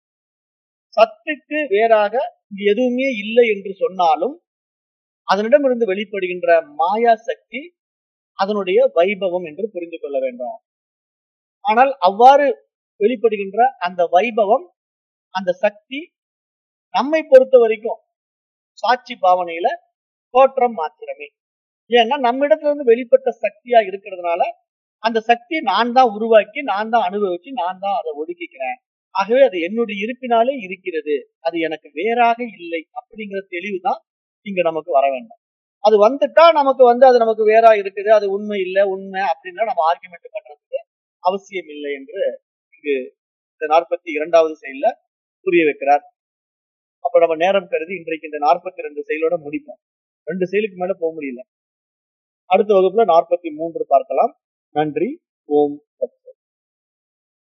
சத்துக்கு வேறாக இங்கு எதுவுமே இல்லை என்று சொன்னாலும் அதனிடமிருந்து வெளிப்படுகின்ற மாயா சக்தி அதனுடைய வைபவம் என்று புரிந்து கொள்ள வேண்டும் ஆனால் அவ்வாறு வெளிப்படுகின்ற அந்த வைபவம் அந்த சக்தி நம்மை பொறுத்த வரைக்கும் சாட்சி பாவனையில தோற்றம் மாத்திரமே ஏன்னா நம்ம இடத்துல இருந்து வெளிப்பட்ட சக்தியா இருக்கிறதுனால அந்த சக்தியை நான் தான் உருவாக்கி நான் தான் அனுபவிச்சு நான் தான் அதை ஒதுக்கிக்கிறேன் ஆகவே அது என்னுடைய இருப்பினாலே இருக்கிறது அது எனக்கு வேறாக இல்லை அப்படிங்கிற தெளிவு தான் இங்க நமக்கு வர வேண்டும் அது வந்துட்டா நமக்கு வந்து அது நமக்கு வேறா இருக்குது அது உண்மை இல்லை உண்மை அப்படின்னா நம்ம ஆர்குமெண்ட் பண்றதுக்கு அவசியம் இல்லை என்று இங்கு இந்த நாற்பத்தி இரண்டாவது செயல்ல புரிய வைக்கிறார் அப்ப நம்ம நேரம் கருதி இன்றைக்கு இந்த நாற்பத்தி ரெண்டு செயலோட முடிப்போம் ரெண்டு செயலுக்கு மேல போக முடியல அடுத்த வகுப்புல நாற்பத்தி மூன்று பார்க்கலாம் நன்றி ஓம் சத்